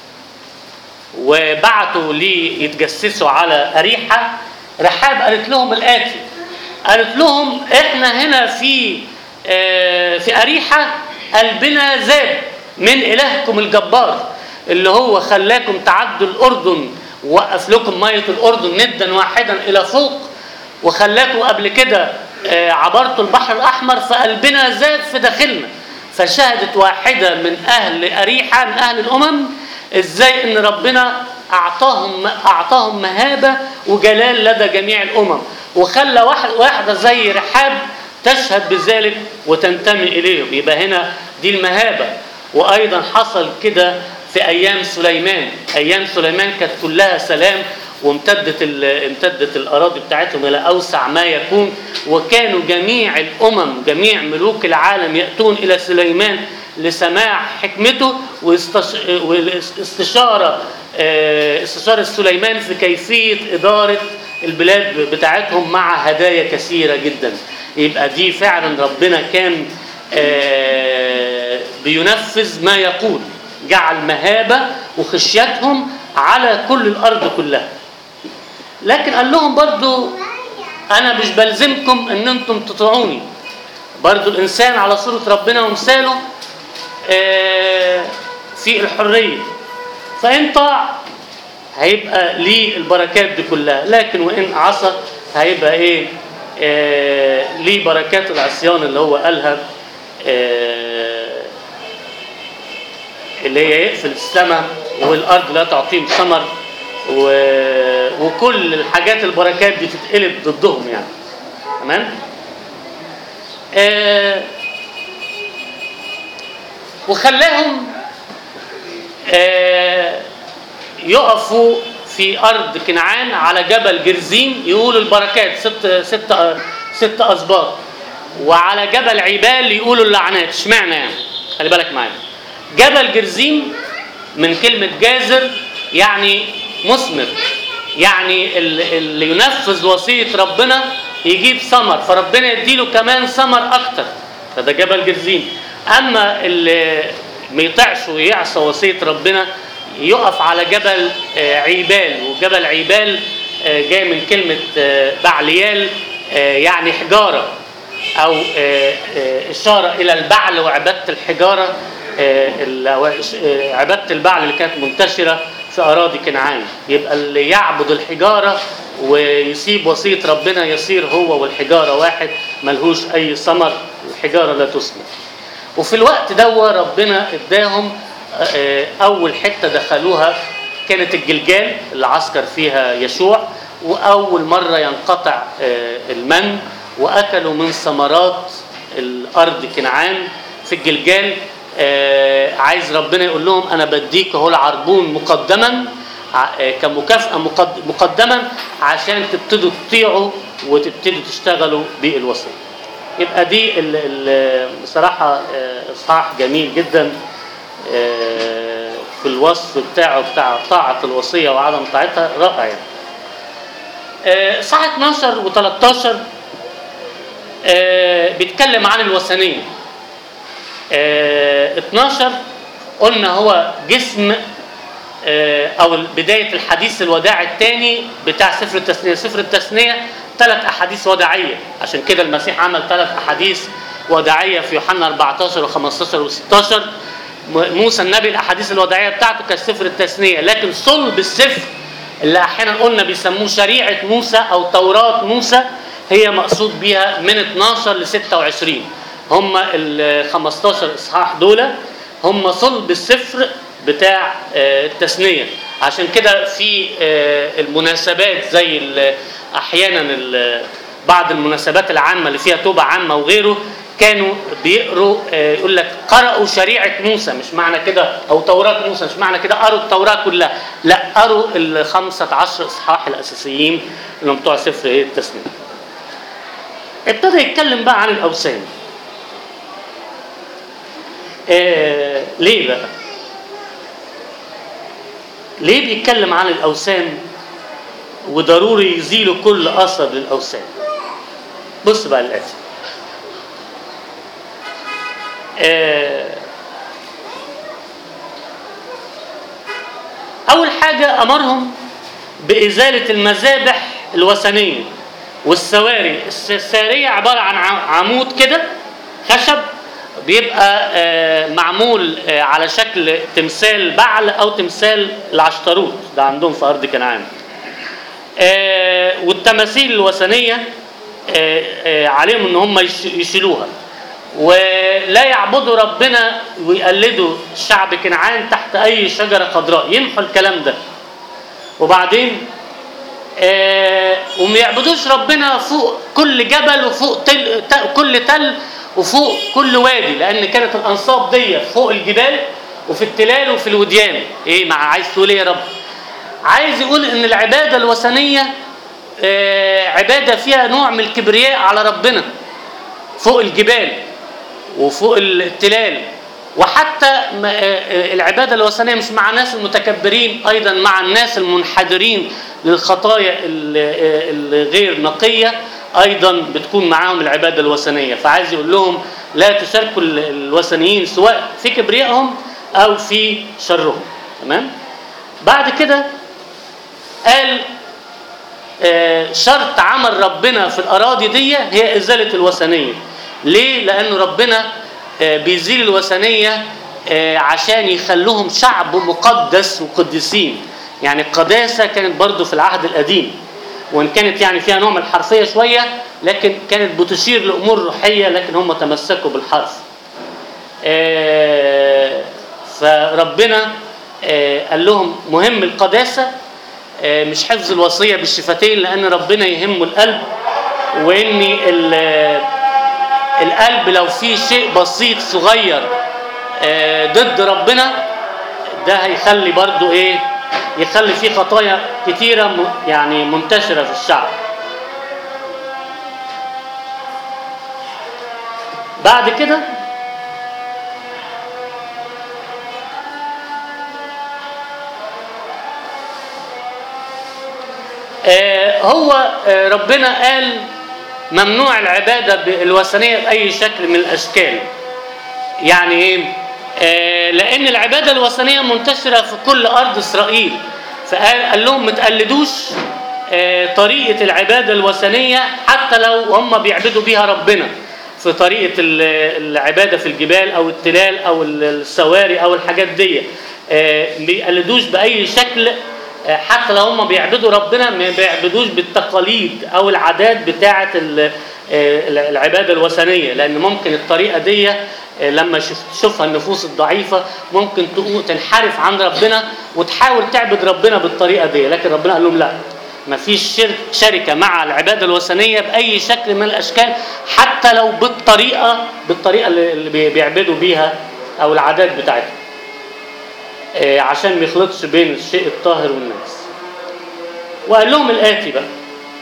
وبعتوا ليتجسسوا على أريحة رحاب قالت لهم الآتي قالت لهم احنا هنا في آه، في أريحة قلبنا زاد من إلهكم الجبار اللي هو خلاكم تعدوا الأردن ووقف لكم مية الأردن ندا واحدا إلى فوق وخلاكم قبل كده آه، عبرتوا البحر الأحمر فقلبنا زاد في داخلنا فشهدت واحدة من أهل أريحة من أهل الأمم إزاي إن ربنا أعطاهم أعطاهم مهابة وجلال لدى جميع الأمم وخلى واحد واحدة زي رحاب تشهد بذلك وتنتمي إليهم يبقى هنا دي المهابة وأيضا حصل كده في أيام سليمان أيام سليمان كانت كلها سلام وامتدت ال- امتدت الاراضي بتاعتهم الى اوسع ما يكون وكانوا جميع الامم جميع ملوك العالم ياتون الى سليمان لسماع حكمته واستش- والاستشاره آه، استشاره سليمان في كيفيه اداره البلاد بتاعتهم مع هدايا كثيره جدا يبقى دي فعلا ربنا كان آه، بينفذ ما يقول جعل مهابه وخشيتهم على كل الارض كلها لكن قال لهم برضو انا مش بلزمكم ان انتم تطيعوني برضو الانسان على صورة ربنا ومثاله آه، في الحرية فان طاع هيبقى ليه البركات دي كلها لكن وان عصى هيبقى ايه آه، ليه بركات العصيان اللي هو قالها آه، اللي هي يقفل السماء والارض لا تعطيهم ثمر و... وكل الحاجات البركات دي تتقلب ضدهم يعني تمام آه وخلاهم آه يقفوا في ارض كنعان على جبل جرزيم يقولوا البركات ست ست ست اسباط وعلى جبل عبال يقولوا اللعنات اشمعنى يعني خلي بالك معايا جبل جرزيم من كلمة جازر يعني مثمر يعني ال- اللي ينفذ وصية ربنا يجيب ثمر فربنا يديله كمان ثمر أكتر فده جبل جرزيم أما اللي ما يطيعش ويعصى وصية ربنا يقف على جبل آه، عيبال وجبل عيبال آه، جاي من كلمة آه، بعليال آه، يعني حجارة أو آه، آه، إشارة إلى البعل وعبادة الحجارة آه، ال- آه، عبادة البعل اللي كانت منتشرة في أراضي كنعان يبقى اللي يعبد الحجارة ويسيب وصية ربنا يصير هو والحجارة واحد ملهوش أي ثمر الحجارة لا تثمر وفي الوقت ده ربنا اداهم آه، اول حته دخلوها كانت الجلجال اللي عسكر فيها يشوع واول مره ينقطع آه، المن واكلوا من ثمرات الارض كنعان في الجلجال آه، عايز ربنا يقول لهم انا بديك اهو العربون مقدما ع- آه، كمكافاه مقد- مقدما عشان تبتدوا تطيعوا وتبتدوا تشتغلوا بالوصيه يبقى دي ال- ال- بصراحة آه، إصحاح جميل جدا آه، في الوصف بتاعه بتاع طاعة الوصية وعدم طاعتها رائع يعني. آه، إصحاح 12 و13 بيتكلم عن الوثنية آه، 12 قلنا هو جسم آه، او بدايه الحديث الوداع الثاني بتاع سفر التثنيه، سفر التثنيه ثلاث احاديث وداعيه، عشان كده المسيح عمل ثلاث احاديث وداعيه في يوحنا 14 و15 و16 موسى النبي الاحاديث الوداعيه بتاعته كانت سفر التثنيه، لكن صلب السفر اللي احيانا قلنا بيسموه شريعه موسى او توراه موسى هي مقصود بيها من 12 ل 26 هم ال 15 اصحاح دول هم صلب السفر بتاع آه، التثنيه عشان كده في آه، المناسبات زي ال- احيانا ال- بعض المناسبات العامه اللي فيها توبه عامه وغيره كانوا بيقروا آه، يقول لك قرأوا شريعة موسى مش معنى كده أو توراة موسى مش معنى كده قروا التوراة كلها لا قروا ال 15 إصحاح الأساسيين اللي هم بتوع سفر إيه التثنية ابتدى يتكلم بقى عن الأوثان آه ليه بقى؟ ليه بيتكلم عن الأوثان وضروري يزيلوا كل أثر للأوثان؟ بص بقى الآتي آه، أول حاجة أمرهم بإزالة المذابح الوثنية والسواري الس- السارية عبارة عن ع- عمود كده خشب بيبقى آه، معمول آه، على شكل تمثال بعل أو تمثال العشتروت ده عندهم في أرض كنعان آه، والتماثيل الوثنية آه، آه، عليهم ان هم يش- يشيلوها ولا يعبدوا ربنا ويقلدوا شعب كنعان تحت اي شجره خضراء يمحوا الكلام ده وبعدين آه وما يعبدوش ربنا فوق كل جبل وفوق تل ت- كل تل وفوق كل وادي لان كانت الانصاب دي فوق الجبال وفي التلال وفي الوديان ايه مع عايز تقول ايه يا رب عايز يقول ان العباده الوثنيه آه عباده فيها نوع من الكبرياء على ربنا فوق الجبال وفوق التلال وحتى م- آه، آه، العباده الوثنيه مش مع الناس المتكبرين ايضا مع الناس المنحدرين للخطايا ال- آه، الغير نقيه ايضا بتكون معاهم العباده الوثنيه فعايز يقول لهم لا تشاركوا ال- الوثنيين سواء في كبريائهم او في شرهم تمام بعد كده قال آه، شرط عمل ربنا في الأراضي دي هي إزالة الوثنية ليه؟ لأن ربنا آه، بيزيل الوثنية آه، عشان يخلوهم شعب مقدس وقديسين يعني القداسة كانت برضو في العهد القديم وإن كانت يعني فيها نوع من الحرفية شوية لكن كانت بتشير لأمور روحية لكن هم تمسكوا بالحرف آه، فربنا آه، قال لهم مهم القداسة آه، مش حفظ الوصية بالشفتين لأن ربنا يهمه القلب وإن ال- القلب لو فيه شيء بسيط صغير آه، ضد ربنا ده هيخلي برضو إيه يخلي فيه خطايا كتيرة م- يعني منتشرة في الشعب بعد كده آه، هو آه، ربنا قال ممنوع العبادة الوثنية بأي شكل من الأشكال يعني إيه؟ آه، لأن العبادة الوثنية منتشرة في كل أرض إسرائيل فقال قال لهم ما تقلدوش آه، طريقة العبادة الوثنية حتى لو هم بيعبدوا بيها ربنا في طريقة ال- العبادة في الجبال أو التلال أو السواري أو الحاجات دي آه، ما بيقلدوش بأي شكل آه، حتى لو هم بيعبدوا ربنا ما بيعبدوش بالتقاليد او العادات بتاعه ال- آه، العباده الوثنيه لان ممكن الطريقه دي آه، لما شف- تشوفها النفوس الضعيفه ممكن تقو- تنحرف عن ربنا وتحاول تعبد ربنا بالطريقه دي لكن ربنا قال لهم لا ما فيش شرك شركه مع العباده الوثنيه باي شكل من الاشكال حتى لو بالطريقه بالطريقه اللي اللي بي- بيعبدوا بيها او العادات بتاعتهم آه، عشان ما يخلطش بين الشيء الطاهر والنجس وقال لهم الآتي بقى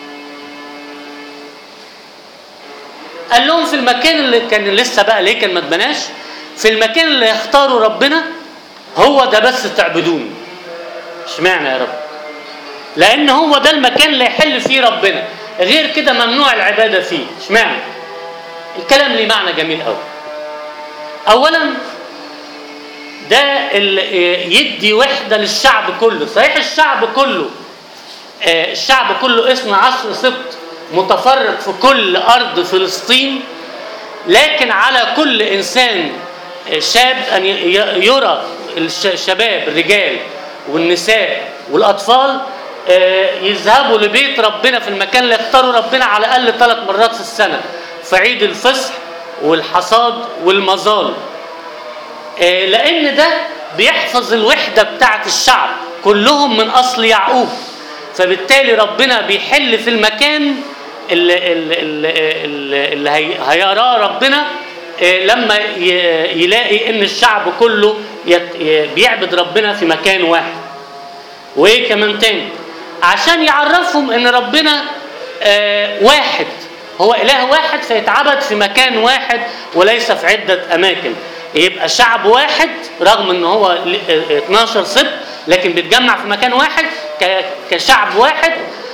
قال لهم في المكان اللي كان لسه بقى ليه كان ما اتبناش في المكان اللي يختاروا ربنا هو ده بس تعبدوني اشمعنى يا رب لان هو ده المكان اللي يحل فيه ربنا غير كده ممنوع العباده فيه اشمعنى الكلام ليه معنى جميل قوي اولا ده ال- يدي وحده للشعب كله صحيح الشعب كله آه، الشعب كله اثنى عشر سبط متفرق في كل ارض فلسطين لكن على كل انسان آه، شاب ان ي- ي- يرى الش- الشباب الرجال والنساء والاطفال آه، يذهبوا لبيت ربنا في المكان اللي يختاروا ربنا على الاقل ثلاث مرات في السنه في عيد الفصح والحصاد والمظال آه، لان ده بيحفظ الوحده بتاعه الشعب كلهم من اصل يعقوب فبالتالي ربنا بيحل في المكان اللي, اللي, اللي, اللي هي- هيراه ربنا آه، لما ي- يلاقي ان الشعب كله يت- ي- بيعبد ربنا في مكان واحد وايه كمان تاني عشان يعرفهم ان ربنا آه واحد هو اله واحد فيتعبد في مكان واحد وليس في عده اماكن يبقى شعب واحد رغم ان هو ل- آه، 12 سبت لكن بيتجمع في مكان واحد ك- كشعب واحد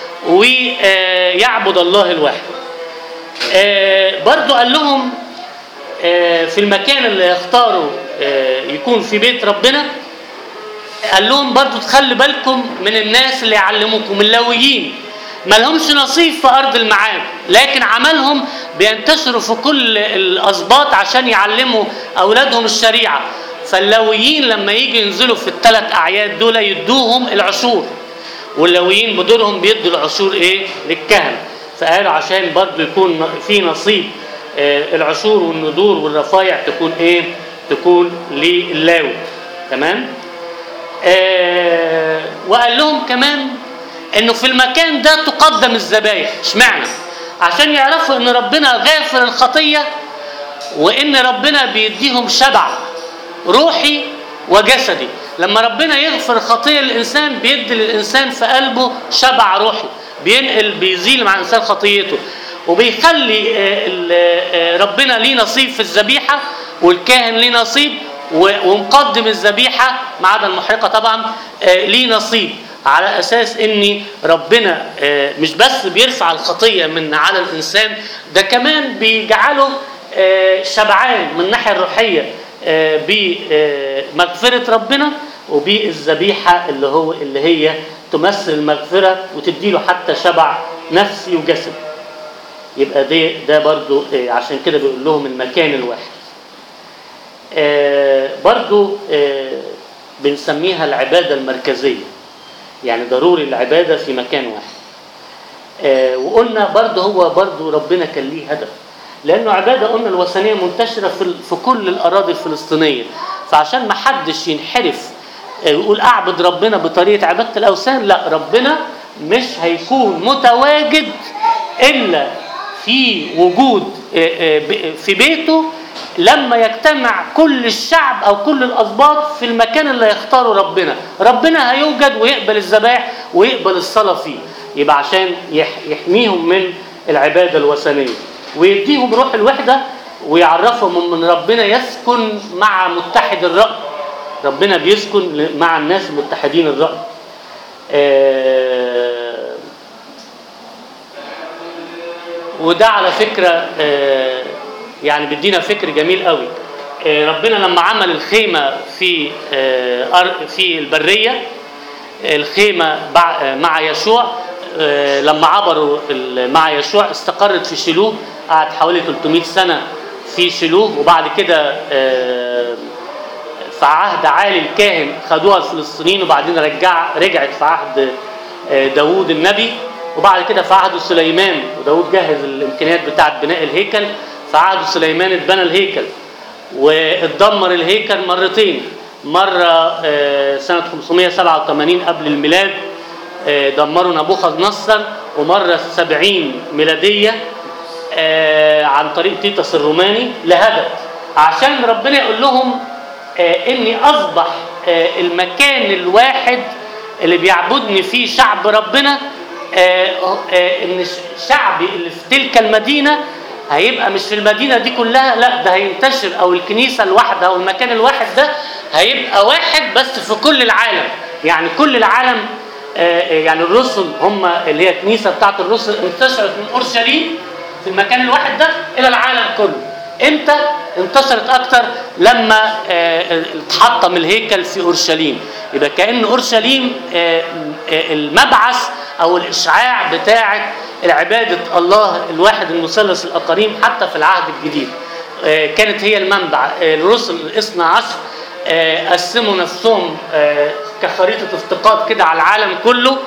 ويعبد الله الواحد آه، برضو قال لهم آه، في المكان اللي يختاروا آه، يكون في بيت ربنا قال لهم برضو تخلي بالكم من الناس اللي يعلموكم اللاويين ما لهمش نصيب في ارض المعاد لكن عملهم بينتشروا في كل الاسباط عشان يعلموا اولادهم الشريعه فاللاويين لما يجي ينزلوا في الثلاث اعياد دول يدوهم العشور واللاويين بدورهم بيدوا العشور ايه للكهنه فقالوا عشان برضو يكون في نصيب آه، العشور والندور والرفايع تكون ايه تكون للاوي تمام آه، وقال لهم كمان انه في المكان ده تقدم الذبايح اشمعنى عشان يعرفوا ان ربنا غافر الخطيه وان ربنا بيديهم شبع روحي وجسدي لما ربنا يغفر خطيه للانسان بيدي للانسان في قلبه شبع روحي بينقل بيزيل مع الانسان خطيته وبيخلي آه، ال- آه، ربنا ليه نصيب في الذبيحه والكاهن ليه نصيب و- ومقدم الذبيحه ما عدا المحرقه طبعا آه، ليه نصيب على اساس ان ربنا آه، مش بس بيرفع الخطيه من على الانسان ده كمان بيجعله آه، شبعان من الناحيه الروحيه آه، بمغفره ربنا وبالذبيحه اللي هو اللي هي تمثل المغفره وتديله حتى شبع نفسي وجسدي يبقى ده ده برضو آه، عشان كده بيقول لهم المكان الواحد آه، برضو آه، بنسميها العبادة المركزية يعني ضروري العبادة في مكان واحد آه، وقلنا برضو هو برضو ربنا كان ليه هدف لأنه عبادة قلنا الوثنية منتشرة في, ال- في كل الأراضي الفلسطينية فعشان ما حدش ينحرف آه، ويقول أعبد ربنا بطريقة عبادة الأوثان لا ربنا مش هيكون متواجد إلا في وجود آه، آه، ب- في بيته لما يجتمع كل الشعب او كل الاسباط في المكان اللي يختاره ربنا ربنا هيوجد ويقبل الذبائح ويقبل الصلاه فيه يبقى عشان يح- يحميهم من العباده الوثنيه ويديهم روح الوحده ويعرفهم ان ربنا يسكن مع متحد الراي ربنا بيسكن ل- مع الناس متحدين الراي آه، وده على فكرة آه، يعني بيدينا فكر جميل قوي آه، ربنا لما عمل الخيمة في آه، أر- في البرية الخيمة بع- آه، مع يشوع آه، لما عبروا ال- مع يشوع استقرت في شيلوه قعد حوالي 300 سنة في شيلوه وبعد كده آه، في عهد عالي الكاهن خدوها الفلسطينيين وبعدين رجع رجعت في عهد آه، داوود النبي وبعد كده في عهد سليمان وداوود جهز الامكانيات بتاعه بناء الهيكل في عهد سليمان اتبنى الهيكل واتدمر الهيكل مرتين مرة آه، سنة 587 قبل الميلاد آه، دمروا نبوخذ نصر ومرة 70 ميلادية آه، عن طريق تيتس الروماني لهدف عشان ربنا يقول لهم آه، اني اصبح آه، المكان الواحد اللي بيعبدني فيه شعب ربنا آه، آه، ان ش- شعبي اللي في تلك المدينه هيبقى مش في المدينه دي كلها لا ده هينتشر او الكنيسه الواحده او المكان الواحد ده هيبقى واحد بس في كل العالم يعني كل العالم آه، آه، يعني الرسل هم اللي هي الكنيسه بتاعت الرسل انتشرت من اورشليم في المكان الواحد ده الى العالم كله امتى انتشرت اكتر لما آه، اتحطم الهيكل في اورشليم يبقى كان اورشليم آه، آه، المبعث او الاشعاع بتاعه العباده الله الواحد المثلث الاقاريم حتى في العهد الجديد آه، كانت هي المنبع آه، الرسل الاثنى عشر آه، قسموا نفسهم آه، كخريطه افتقاد كده على العالم كله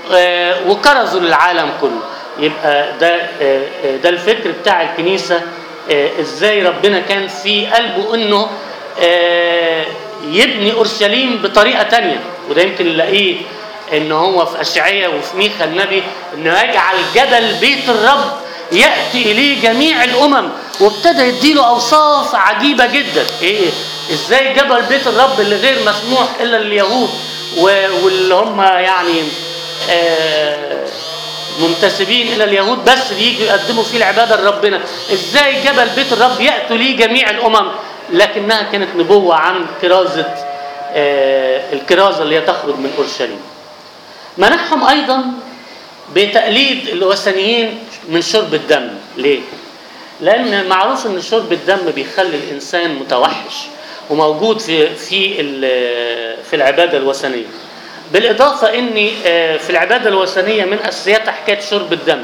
آه، وكرزوا للعالم كله يبقى ده آه، آه، ده الفكر بتاع الكنيسه آه، ازاي ربنا كان في قلبه انه آه، يبني اورشليم بطريقه تانية وده يمكن نلاقيه ان هو في اشعياء وفي ميخا النبي انه يجعل جبل بيت الرب ياتي اليه جميع الامم وابتدى يديله اوصاف عجيبه جدا ايه ازاي جبل بيت الرب اللي غير مسموح الا لليهود و- واللي هم يعني آه منتسبين الى اليهود بس اللي يجوا يقدموا فيه العباده لربنا ازاي جبل بيت الرب ياتوا ليه جميع الامم لكنها كانت نبوه عن كرازه آه الكرازه اللي هي تخرج من اورشليم منحهم ايضا بتقليد الوثنيين من شرب الدم ليه لان معروف ان شرب الدم بيخلي الانسان متوحش وموجود في في ال- في العباده الوثنيه بالاضافه ان آه، في العباده الوثنيه من اساسياتها حكايه شرب الدم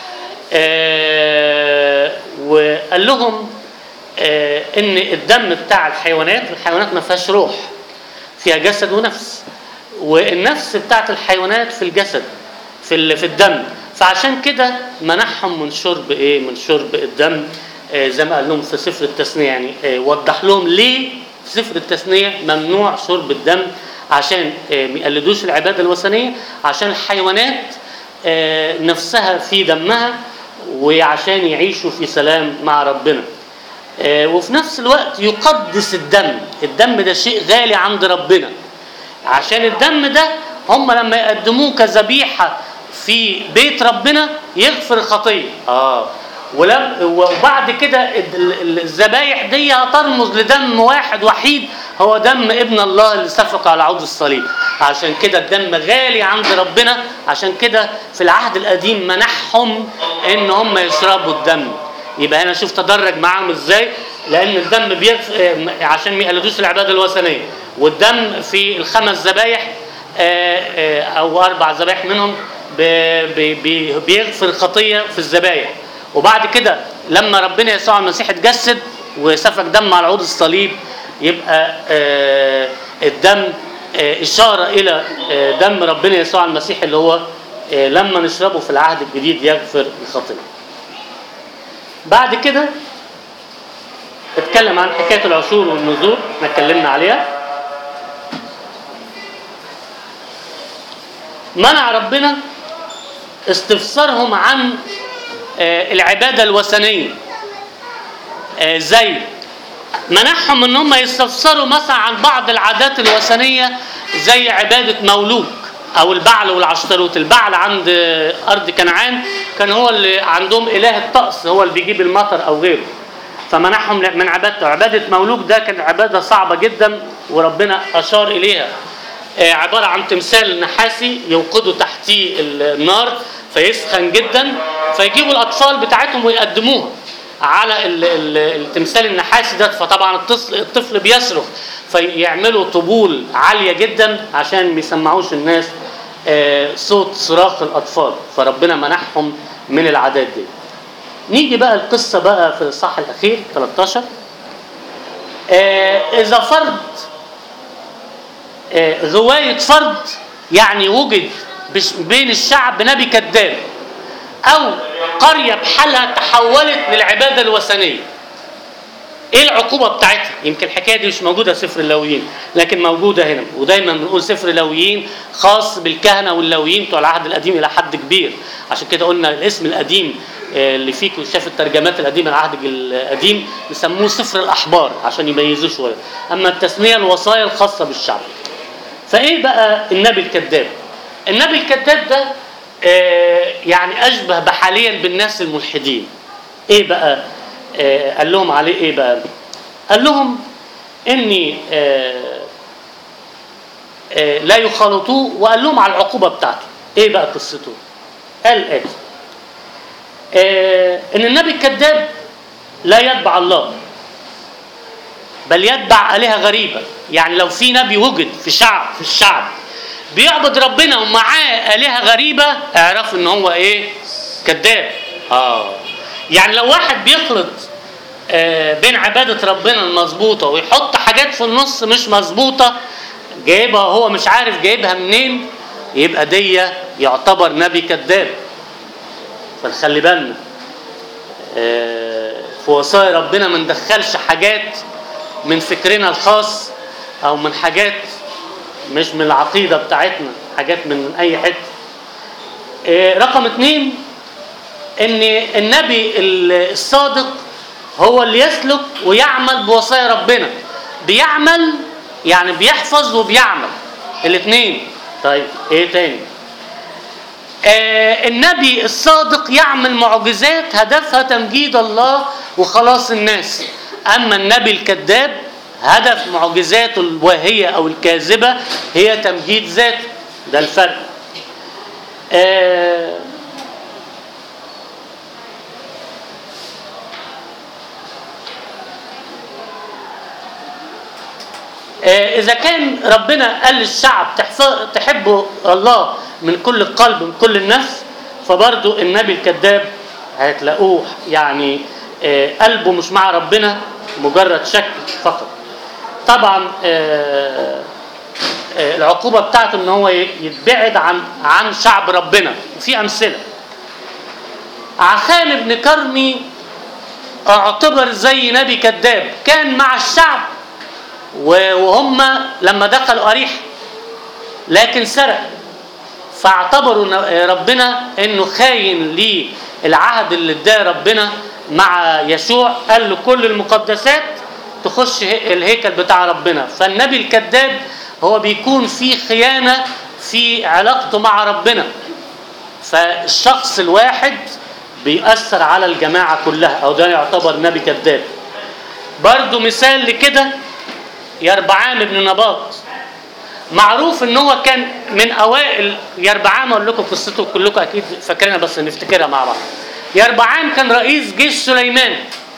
آه، وقال لهم آه، ان الدم بتاع الحيوانات الحيوانات ما فيهاش روح فيها جسد ونفس والنفس بتاعت الحيوانات في الجسد في ال- في الدم فعشان كده منعهم من شرب ايه من شرب الدم آه، زي ما قال لهم في سفر التثنيه يعني آه، وضح لهم ليه في سفر التثنيه ممنوع شرب الدم عشان آه، ما يقلدوش العباده الوثنيه عشان الحيوانات آه، نفسها في دمها وعشان يعيشوا في سلام مع ربنا آه، وفي نفس الوقت يقدس الدم الدم ده شيء غالي عند ربنا عشان الدم ده هم لما يقدموه كذبيحة في بيت ربنا يغفر الخطية اه ولم وبعد كده ال- ال- الذبايح دي هترمز لدم واحد وحيد هو دم ابن الله اللي سفك على عود الصليب عشان كده الدم غالي عند ربنا عشان كده في العهد القديم منحهم ان هم يشربوا الدم يبقى هنا شوف تدرج معاهم ازاي لان الدم بيغف... آه، عشان ما يقلدوش العباده الوثنيه والدم في الخمس ذبايح آه، آه، او اربع ذبايح منهم ب- ب- بي- بيغفر الخطيه في الذبايح وبعد كده لما ربنا يسوع المسيح اتجسد وسفك دم على عود الصليب يبقى آه، الدم آه، اشاره الى آه، دم ربنا يسوع المسيح اللي هو آه، لما نشربه في العهد الجديد يغفر الخطيه بعد كده اتكلم عن حكايه العشور والنذور احنا اتكلمنا عليها منع ربنا استفسارهم عن آه، العباده الوثنيه آه، زي منعهم ان هم يستفسروا مثلا عن بعض العادات الوثنيه زي عباده مولوك او البعل والعشتروت البعل عند آه، ارض كنعان كان هو اللي عندهم اله الطقس هو اللي بيجيب المطر او غيره فمنعهم من عبادته عباده مولوك ده كانت عباده صعبه جدا وربنا اشار اليها آه، عباره عن تمثال نحاسي يوقدوا تحتيه النار فيسخن جدا فيجيبوا الاطفال بتاعتهم ويقدموها على ال- ال- التمثال النحاسي ده فطبعا الطفل الطفل بيصرخ فيعملوا طبول عاليه جدا عشان ما يسمعوش الناس آه، صوت صراخ الاطفال فربنا منعهم من العادات دي نيجي بقى القصه بقى في الاصحاح الاخير 13 آه، اذا فرد آه، غوايه فرد يعني وجد بش- بين الشعب نبي كذاب او قريه بحالها تحولت للعباده الوثنيه ايه العقوبه بتاعتها يمكن الحكايه دي مش موجوده في سفر اللاويين لكن موجوده هنا ودايما بنقول سفر اللاويين خاص بالكهنه واللاويين بتوع العهد القديم الى حد كبير عشان كده قلنا الاسم القديم آه، اللي فيكم شاف الترجمات القديمه العهد القديم بيسموه سفر الاحبار عشان يميزوه شويه اما التثنيه الوصايا الخاصه بالشعب فايه بقى النبي الكذاب النبي الكذاب ده آه، يعني اشبه بحاليا بالناس الملحدين ايه بقى آه، قال لهم عليه ايه بقى قال لهم اني آه، آه، لا يخالطوه وقال لهم على العقوبه بتاعته ايه بقى قصته قال اتي آه، ان النبي الكذاب لا يتبع الله بل يتبع آلهة غريبة يعني لو في نبي وجد في شعب في الشعب بيعبد ربنا ومعاه آلهة غريبة اعرفوا ان هو ايه كذاب اه يعني لو واحد بيخلط آه، بين عبادة ربنا المظبوطة ويحط حاجات في النص مش مظبوطة جايبها هو مش عارف جايبها منين يبقى دي يعتبر نبي كذاب فنخلي بالنا آه، في وصايا ربنا ما ندخلش حاجات من فكرنا الخاص او من حاجات مش من العقيده بتاعتنا حاجات من اي حته آه، رقم اتنين ان النبي الصادق هو اللي يسلك ويعمل بوصايا ربنا بيعمل يعني بيحفظ وبيعمل الاثنين طيب ايه تاني آه النبي الصادق يعمل معجزات هدفها تمجيد الله وخلاص الناس اما النبي الكذاب هدف معجزاته الواهيه او الكاذبه هي تمجيد ذاته ده الفرق آه آه، إذا كان ربنا قال للشعب تحف- تحبوا الله من كل القلب من كل النفس فبرضو النبي الكذاب هتلاقوه يعني آه، قلبه مش مع ربنا مجرد شك فقط طبعا آه، آه، العقوبة بتاعته ان هو يتبعد عن عن شعب ربنا وفي امثلة عخان بن كرمي اعتبر زي نبي كذاب كان مع الشعب و- وهم لما دخلوا أريح لكن سرق فاعتبروا ن- ربنا انه خاين للعهد اللي اداه ربنا مع يشوع قال له كل المقدسات تخش ه- الهيكل بتاع ربنا فالنبي الكذاب هو بيكون في خيانة في علاقته مع ربنا فالشخص الواحد بيأثر على الجماعة كلها أو ده يعتبر نبي كذاب برضو مثال لكده يربعام بن نباط معروف ان هو كان من اوائل يربعام اقول لكم قصته كلكم اكيد فاكرينها بس نفتكرها مع بعض يربعام كان رئيس جيش سليمان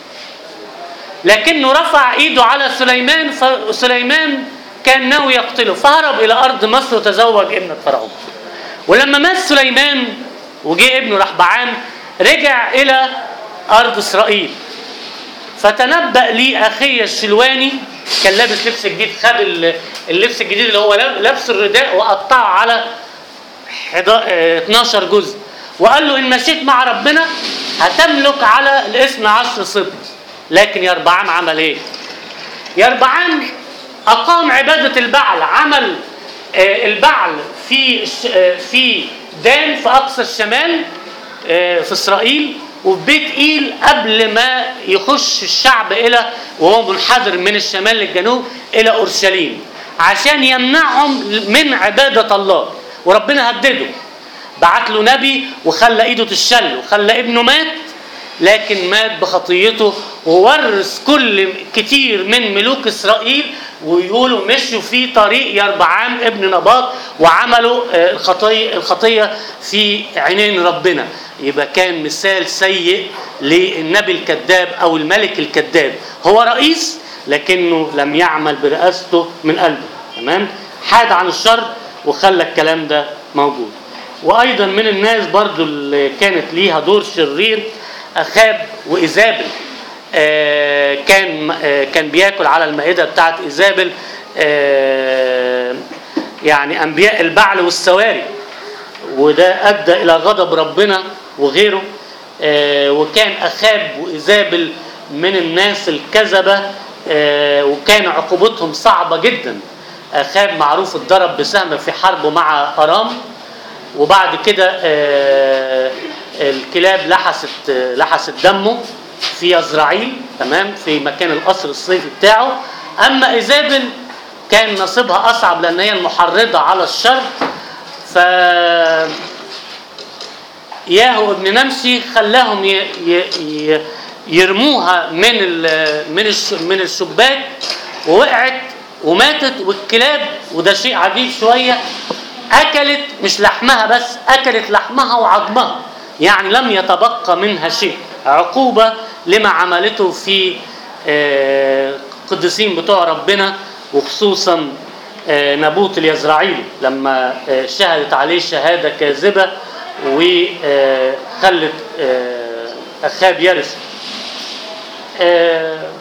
لكنه رفع ايده على سليمان فسليمان كان ناوي يقتله فهرب الى ارض مصر وتزوج ابنة فرعون ولما مات سليمان وجه ابنه رحبعام رجع الى ارض اسرائيل فتنبأ لي أخي الشلواني كان لابس لبس جديد خد ال- اللبس الجديد اللي هو لاب- لابس الرداء وقطعه على حدا- اه 12 جزء وقال له إن مشيت مع ربنا هتملك على الاسم عشر سبط لكن يربعام عمل إيه؟ يربعام أقام عبادة البعل عمل آه، البعل في الش- آه، في دان في أقصى الشمال آه، في إسرائيل وفي بيت إيل قبل ما يخش الشعب إلى وهو منحدر من الشمال للجنوب إلى أورشليم عشان يمنعهم من عبادة الله وربنا هدده بعت له نبي وخلى ايده تشل وخلى ابنه مات لكن مات بخطيته وورث كل كتير من ملوك اسرائيل ويقولوا مشوا في طريق يربعام ابن نباط وعملوا آه، الخطيه الخطيه في عينين ربنا يبقى كان مثال سيء للنبي الكذاب او الملك الكذاب هو رئيس لكنه لم يعمل برئاسته من قلبه تمام حاد عن الشر وخلى الكلام ده موجود وايضا من الناس برضو اللي كانت ليها دور شرير اخاب وايزابل آه، كان آه، كان بياكل على المائده بتاعت ايزابل آه، يعني انبياء البعل والسواري وده ادى الى غضب ربنا وغيره آه، وكان اخاب وايزابل من الناس الكذبه آه، وكان عقوبتهم صعبه جدا اخاب معروف اتضرب بسهم في حربه مع ارام وبعد كده آه، الكلاب لحست آه، لحست دمه في يزرعيل تمام في مكان القصر الصيفي بتاعه اما ايزابل كان نصيبها اصعب لان هي المحرضه على الشر ف ياهو ابن نمسي خلاهم ي... ي... ي... يرموها من ال... من الش... من الشباك ووقعت وماتت والكلاب وده شيء عجيب شويه اكلت مش لحمها بس اكلت لحمها وعظمها يعني لم يتبقى منها شيء عقوبه لما عملته في آه، قديسين بتوع ربنا وخصوصا آه، نبوت اليزرعيلي لما آه، شهدت عليه شهاده كاذبه وخلت اخاب يرث آه،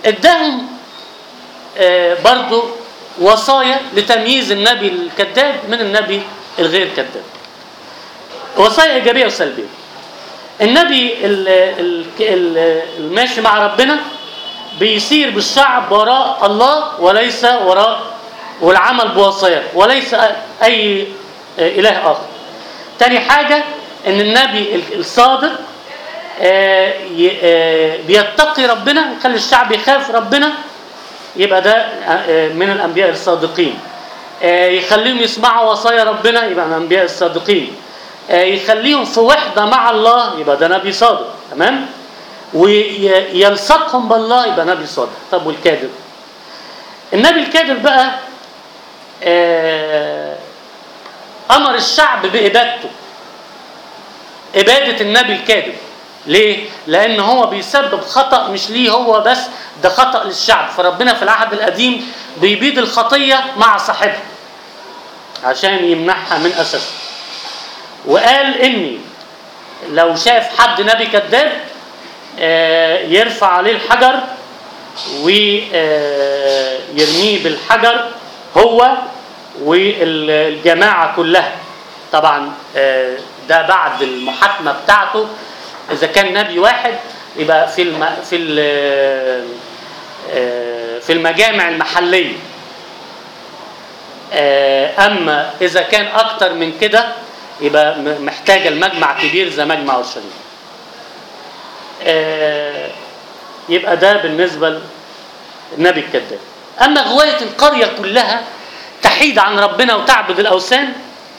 اداهم آه، برضو وصايا لتمييز النبي الكذاب من النبي الغير كذاب وصايا ايجابيه وسلبيه النبي ال- ال- ال- الماشي مع ربنا بيسير بالشعب وراء الله وليس وراء والعمل بوصاياه وليس اي اله اخر تاني حاجه ان النبي ال- الصادق آه، ي- آه، بيتقي ربنا يخلي الشعب يخاف ربنا يبقى ده آه، من الانبياء الصادقين آه، يخليهم يسمعوا وصايا ربنا يبقى من الانبياء الصادقين آه، يخليهم في وحده مع الله يبقى ده نبي صادق تمام ويلصقهم بالله يبقى نبي صادق طب والكاذب النبي الكاذب بقى آه، امر الشعب بابادته اباده النبي الكاذب ليه؟ لأن هو بيسبب خطأ مش ليه هو بس ده خطأ للشعب فربنا في العهد القديم بيبيد الخطية مع صاحبها عشان يمنعها من أساسها وقال إني لو شاف حد نبي كذاب آه، يرفع عليه الحجر ويرميه بالحجر هو والجماعة كلها طبعا آه، ده بعد المحاكمة بتاعته إذا كان نبي واحد يبقى في الم... في ال... آه، في المجامع المحلية آه، أما إذا كان أكتر من كده يبقى م- محتاجة المجمع كبير زي مجمع أورشليم آه، يبقى ده بالنسبة للنبي الكذاب أما غواية القرية كلها تحيد عن ربنا وتعبد الأوثان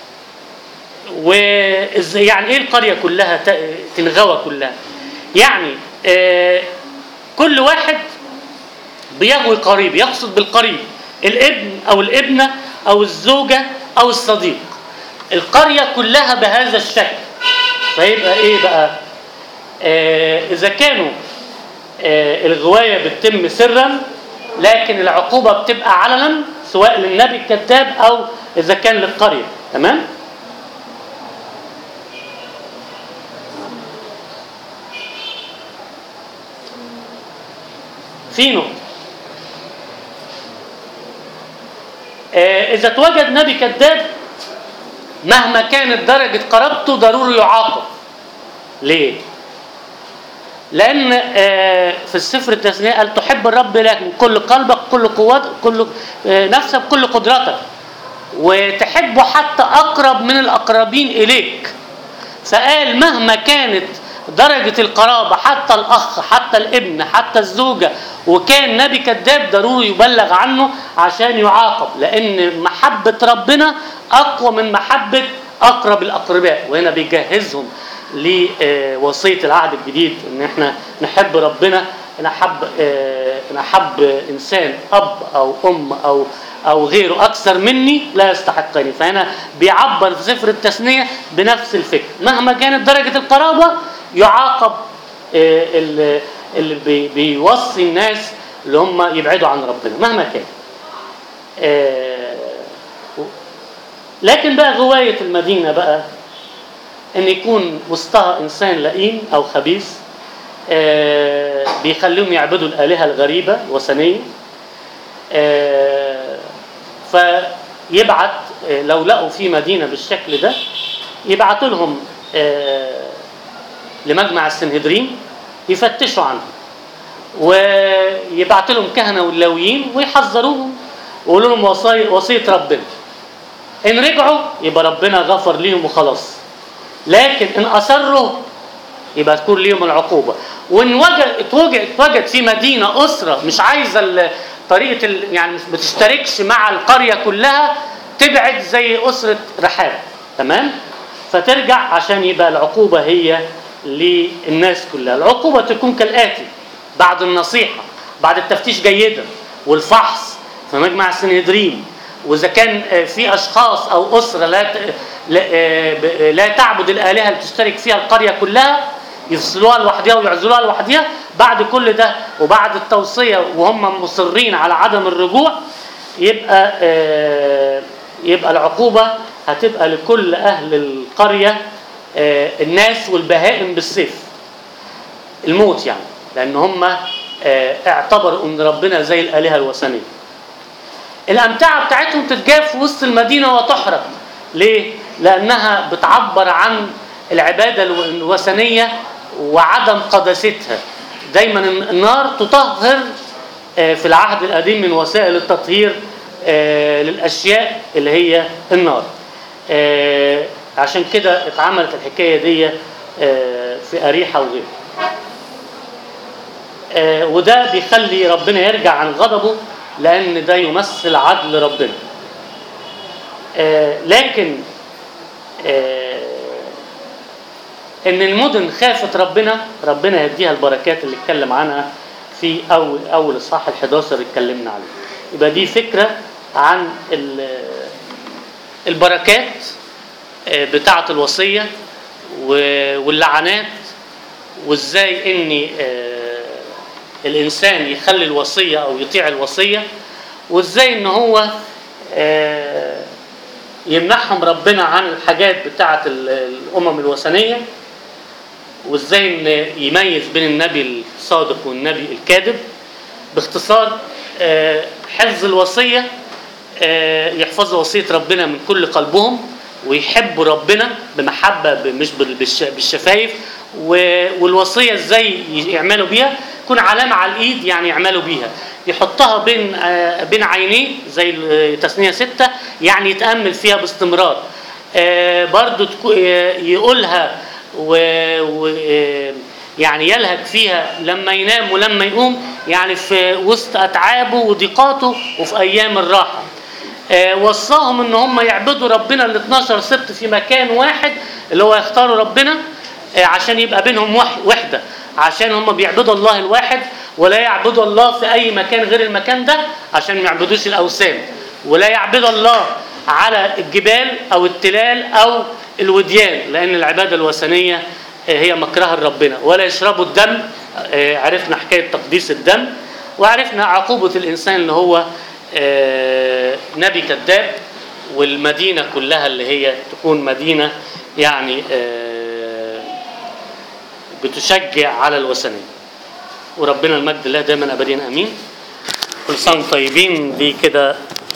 وازاي يعني ايه القريه كلها ت- تنغوى كلها يعني آه كل واحد بيغوي قريب يقصد بالقريب الابن او الابنه او الزوجه او الصديق القريه كلها بهذا الشكل فيبقى ايه بقى آه اذا كانوا آه الغوايه بتتم سرا لكن العقوبه بتبقى علنا سواء للنبي الكذاب او اذا كان للقريه تمام في نقطة آه، إذا توجد نبي كذاب مهما كانت درجة قرابته ضروري يعاقب ليه؟ لأن آه، في السفر التثنية قال تحب الرب إلهك من كل قلبك كل قوتك كل آه، نفسك كل قدرتك وتحبه حتى أقرب من الأقربين إليك فقال مهما كانت درجة القرابة حتى الأخ حتى الابن حتى الزوجة وكان نبي كذاب ضروري يبلغ عنه عشان يعاقب لأن محبة ربنا أقوى من محبة أقرب الأقرباء وهنا بيجهزهم لوصية العهد الجديد إن إحنا نحب ربنا إن أحب آه، إن أحب إنسان أب أو أم أو أو غيره أكثر مني لا يستحقني فهنا بيعبر في سفر التثنية بنفس الفكر مهما كانت درجة القرابة يعاقب آه، ال- اللي بي- بيوصي الناس اللي هم يبعدوا عن ربنا مهما كان آه، لكن بقى غواية المدينة بقى ان يكون وسطها انسان لئيم او خبيث آه، بيخليهم يعبدوا الالهه الغريبه الوثنيه آه، فيبعت آه، لو لقوا في مدينه بالشكل ده يبعتوا لهم آه، لمجمع السنهدرين يفتشوا عنهم ويبعت لهم كهنه واللاويين ويحذروهم ويقولوا لهم وصايا وصيه ربنا ان رجعوا يبقى ربنا غفر ليهم وخلاص لكن ان اصروا يبقى تكون ليهم العقوبه وان وجد اتوجد اتوجد في مدينه اسره مش عايزه ال- طريقه ال- يعني مش بتشتركش مع القريه كلها تبعد زي اسره رحاب تمام فترجع عشان يبقى العقوبه هي للناس كلها العقوبه تكون كالاتي بعد النصيحه بعد التفتيش جيدا والفحص في مجمع السنهدرين واذا كان آه، في اشخاص او اسره لا ت- لا, آه، ب- آه، لا تعبد الالهه اللي تشترك فيها القريه كلها يفصلوها لوحدها ويعزلوها لوحدها بعد كل ده وبعد التوصيه وهم مصرين على عدم الرجوع يبقى آه، يبقى العقوبه هتبقى لكل اهل القريه آه، الناس والبهائم بالسيف الموت يعني لان هم آه، اعتبروا ان ربنا زي الالهه الوثنيه الامتعه بتاعتهم تتجاب في وسط المدينه وتحرق ليه لانها بتعبر عن العباده الو- الوثنيه وعدم قداستها دايما النار تطهر آه، في العهد القديم من وسائل التطهير آه، للاشياء اللي هي النار آه، عشان كده اتعملت الحكايه دي آه، في اريحه وغيره آه، وده بيخلي ربنا يرجع عن غضبه لان ده يمثل عدل ربنا آه، لكن آه، ان المدن خافت ربنا ربنا يديها البركات اللي اتكلم عنها في اول اول اصحاح ال11 اللي اتكلمنا عليه يبقى دي فكره عن ال- البركات آه، بتاعه الوصيه و- واللعنات وازاي ان آه، الانسان يخلي الوصيه او يطيع الوصيه وازاي ان هو آه، يمنحهم ربنا عن الحاجات بتاعه ال- الامم الوثنيه وازاي ان يميز بين النبي الصادق والنبي الكاذب باختصار آه، حفظ الوصيه آه، يحفظوا وصيه ربنا من كل قلبهم ويحبوا ربنا بمحبه ب- مش بال- بالش- بالشفايف و- والوصيه ازاي يعملوا بيها تكون علامه على الايد يعني يعملوا بيها يحطها بين آه، بين عينيه زي ال- تثنيه سته يعني يتامل فيها باستمرار آه، برضو تكو- آه، يقولها و, و آه، يعني يلهج فيها لما ينام ولما يقوم يعني في وسط اتعابه وضيقاته وفي ايام الراحه آه، وصاهم ان هم يعبدوا ربنا ال 12 سبت في مكان واحد اللي هو يختاروا ربنا آه، عشان يبقى بينهم وح- وحده عشان هم بيعبدوا الله الواحد ولا يعبدوا الله في اي مكان غير المكان ده عشان ما يعبدوش الاوثان ولا يعبدوا الله على الجبال او التلال او الوديان لان العباده الوثنيه آه، هي مكرها لربنا ولا يشربوا الدم آه، عرفنا حكايه تقديس الدم وعرفنا عقوبه الانسان اللي هو آه، نبي كذاب والمدينه كلها اللي هي تكون مدينه يعني آه، بتشجع على الوثنيه وربنا المجد الله دايما ابدين امين كل سنه وانتم طيبين دي كده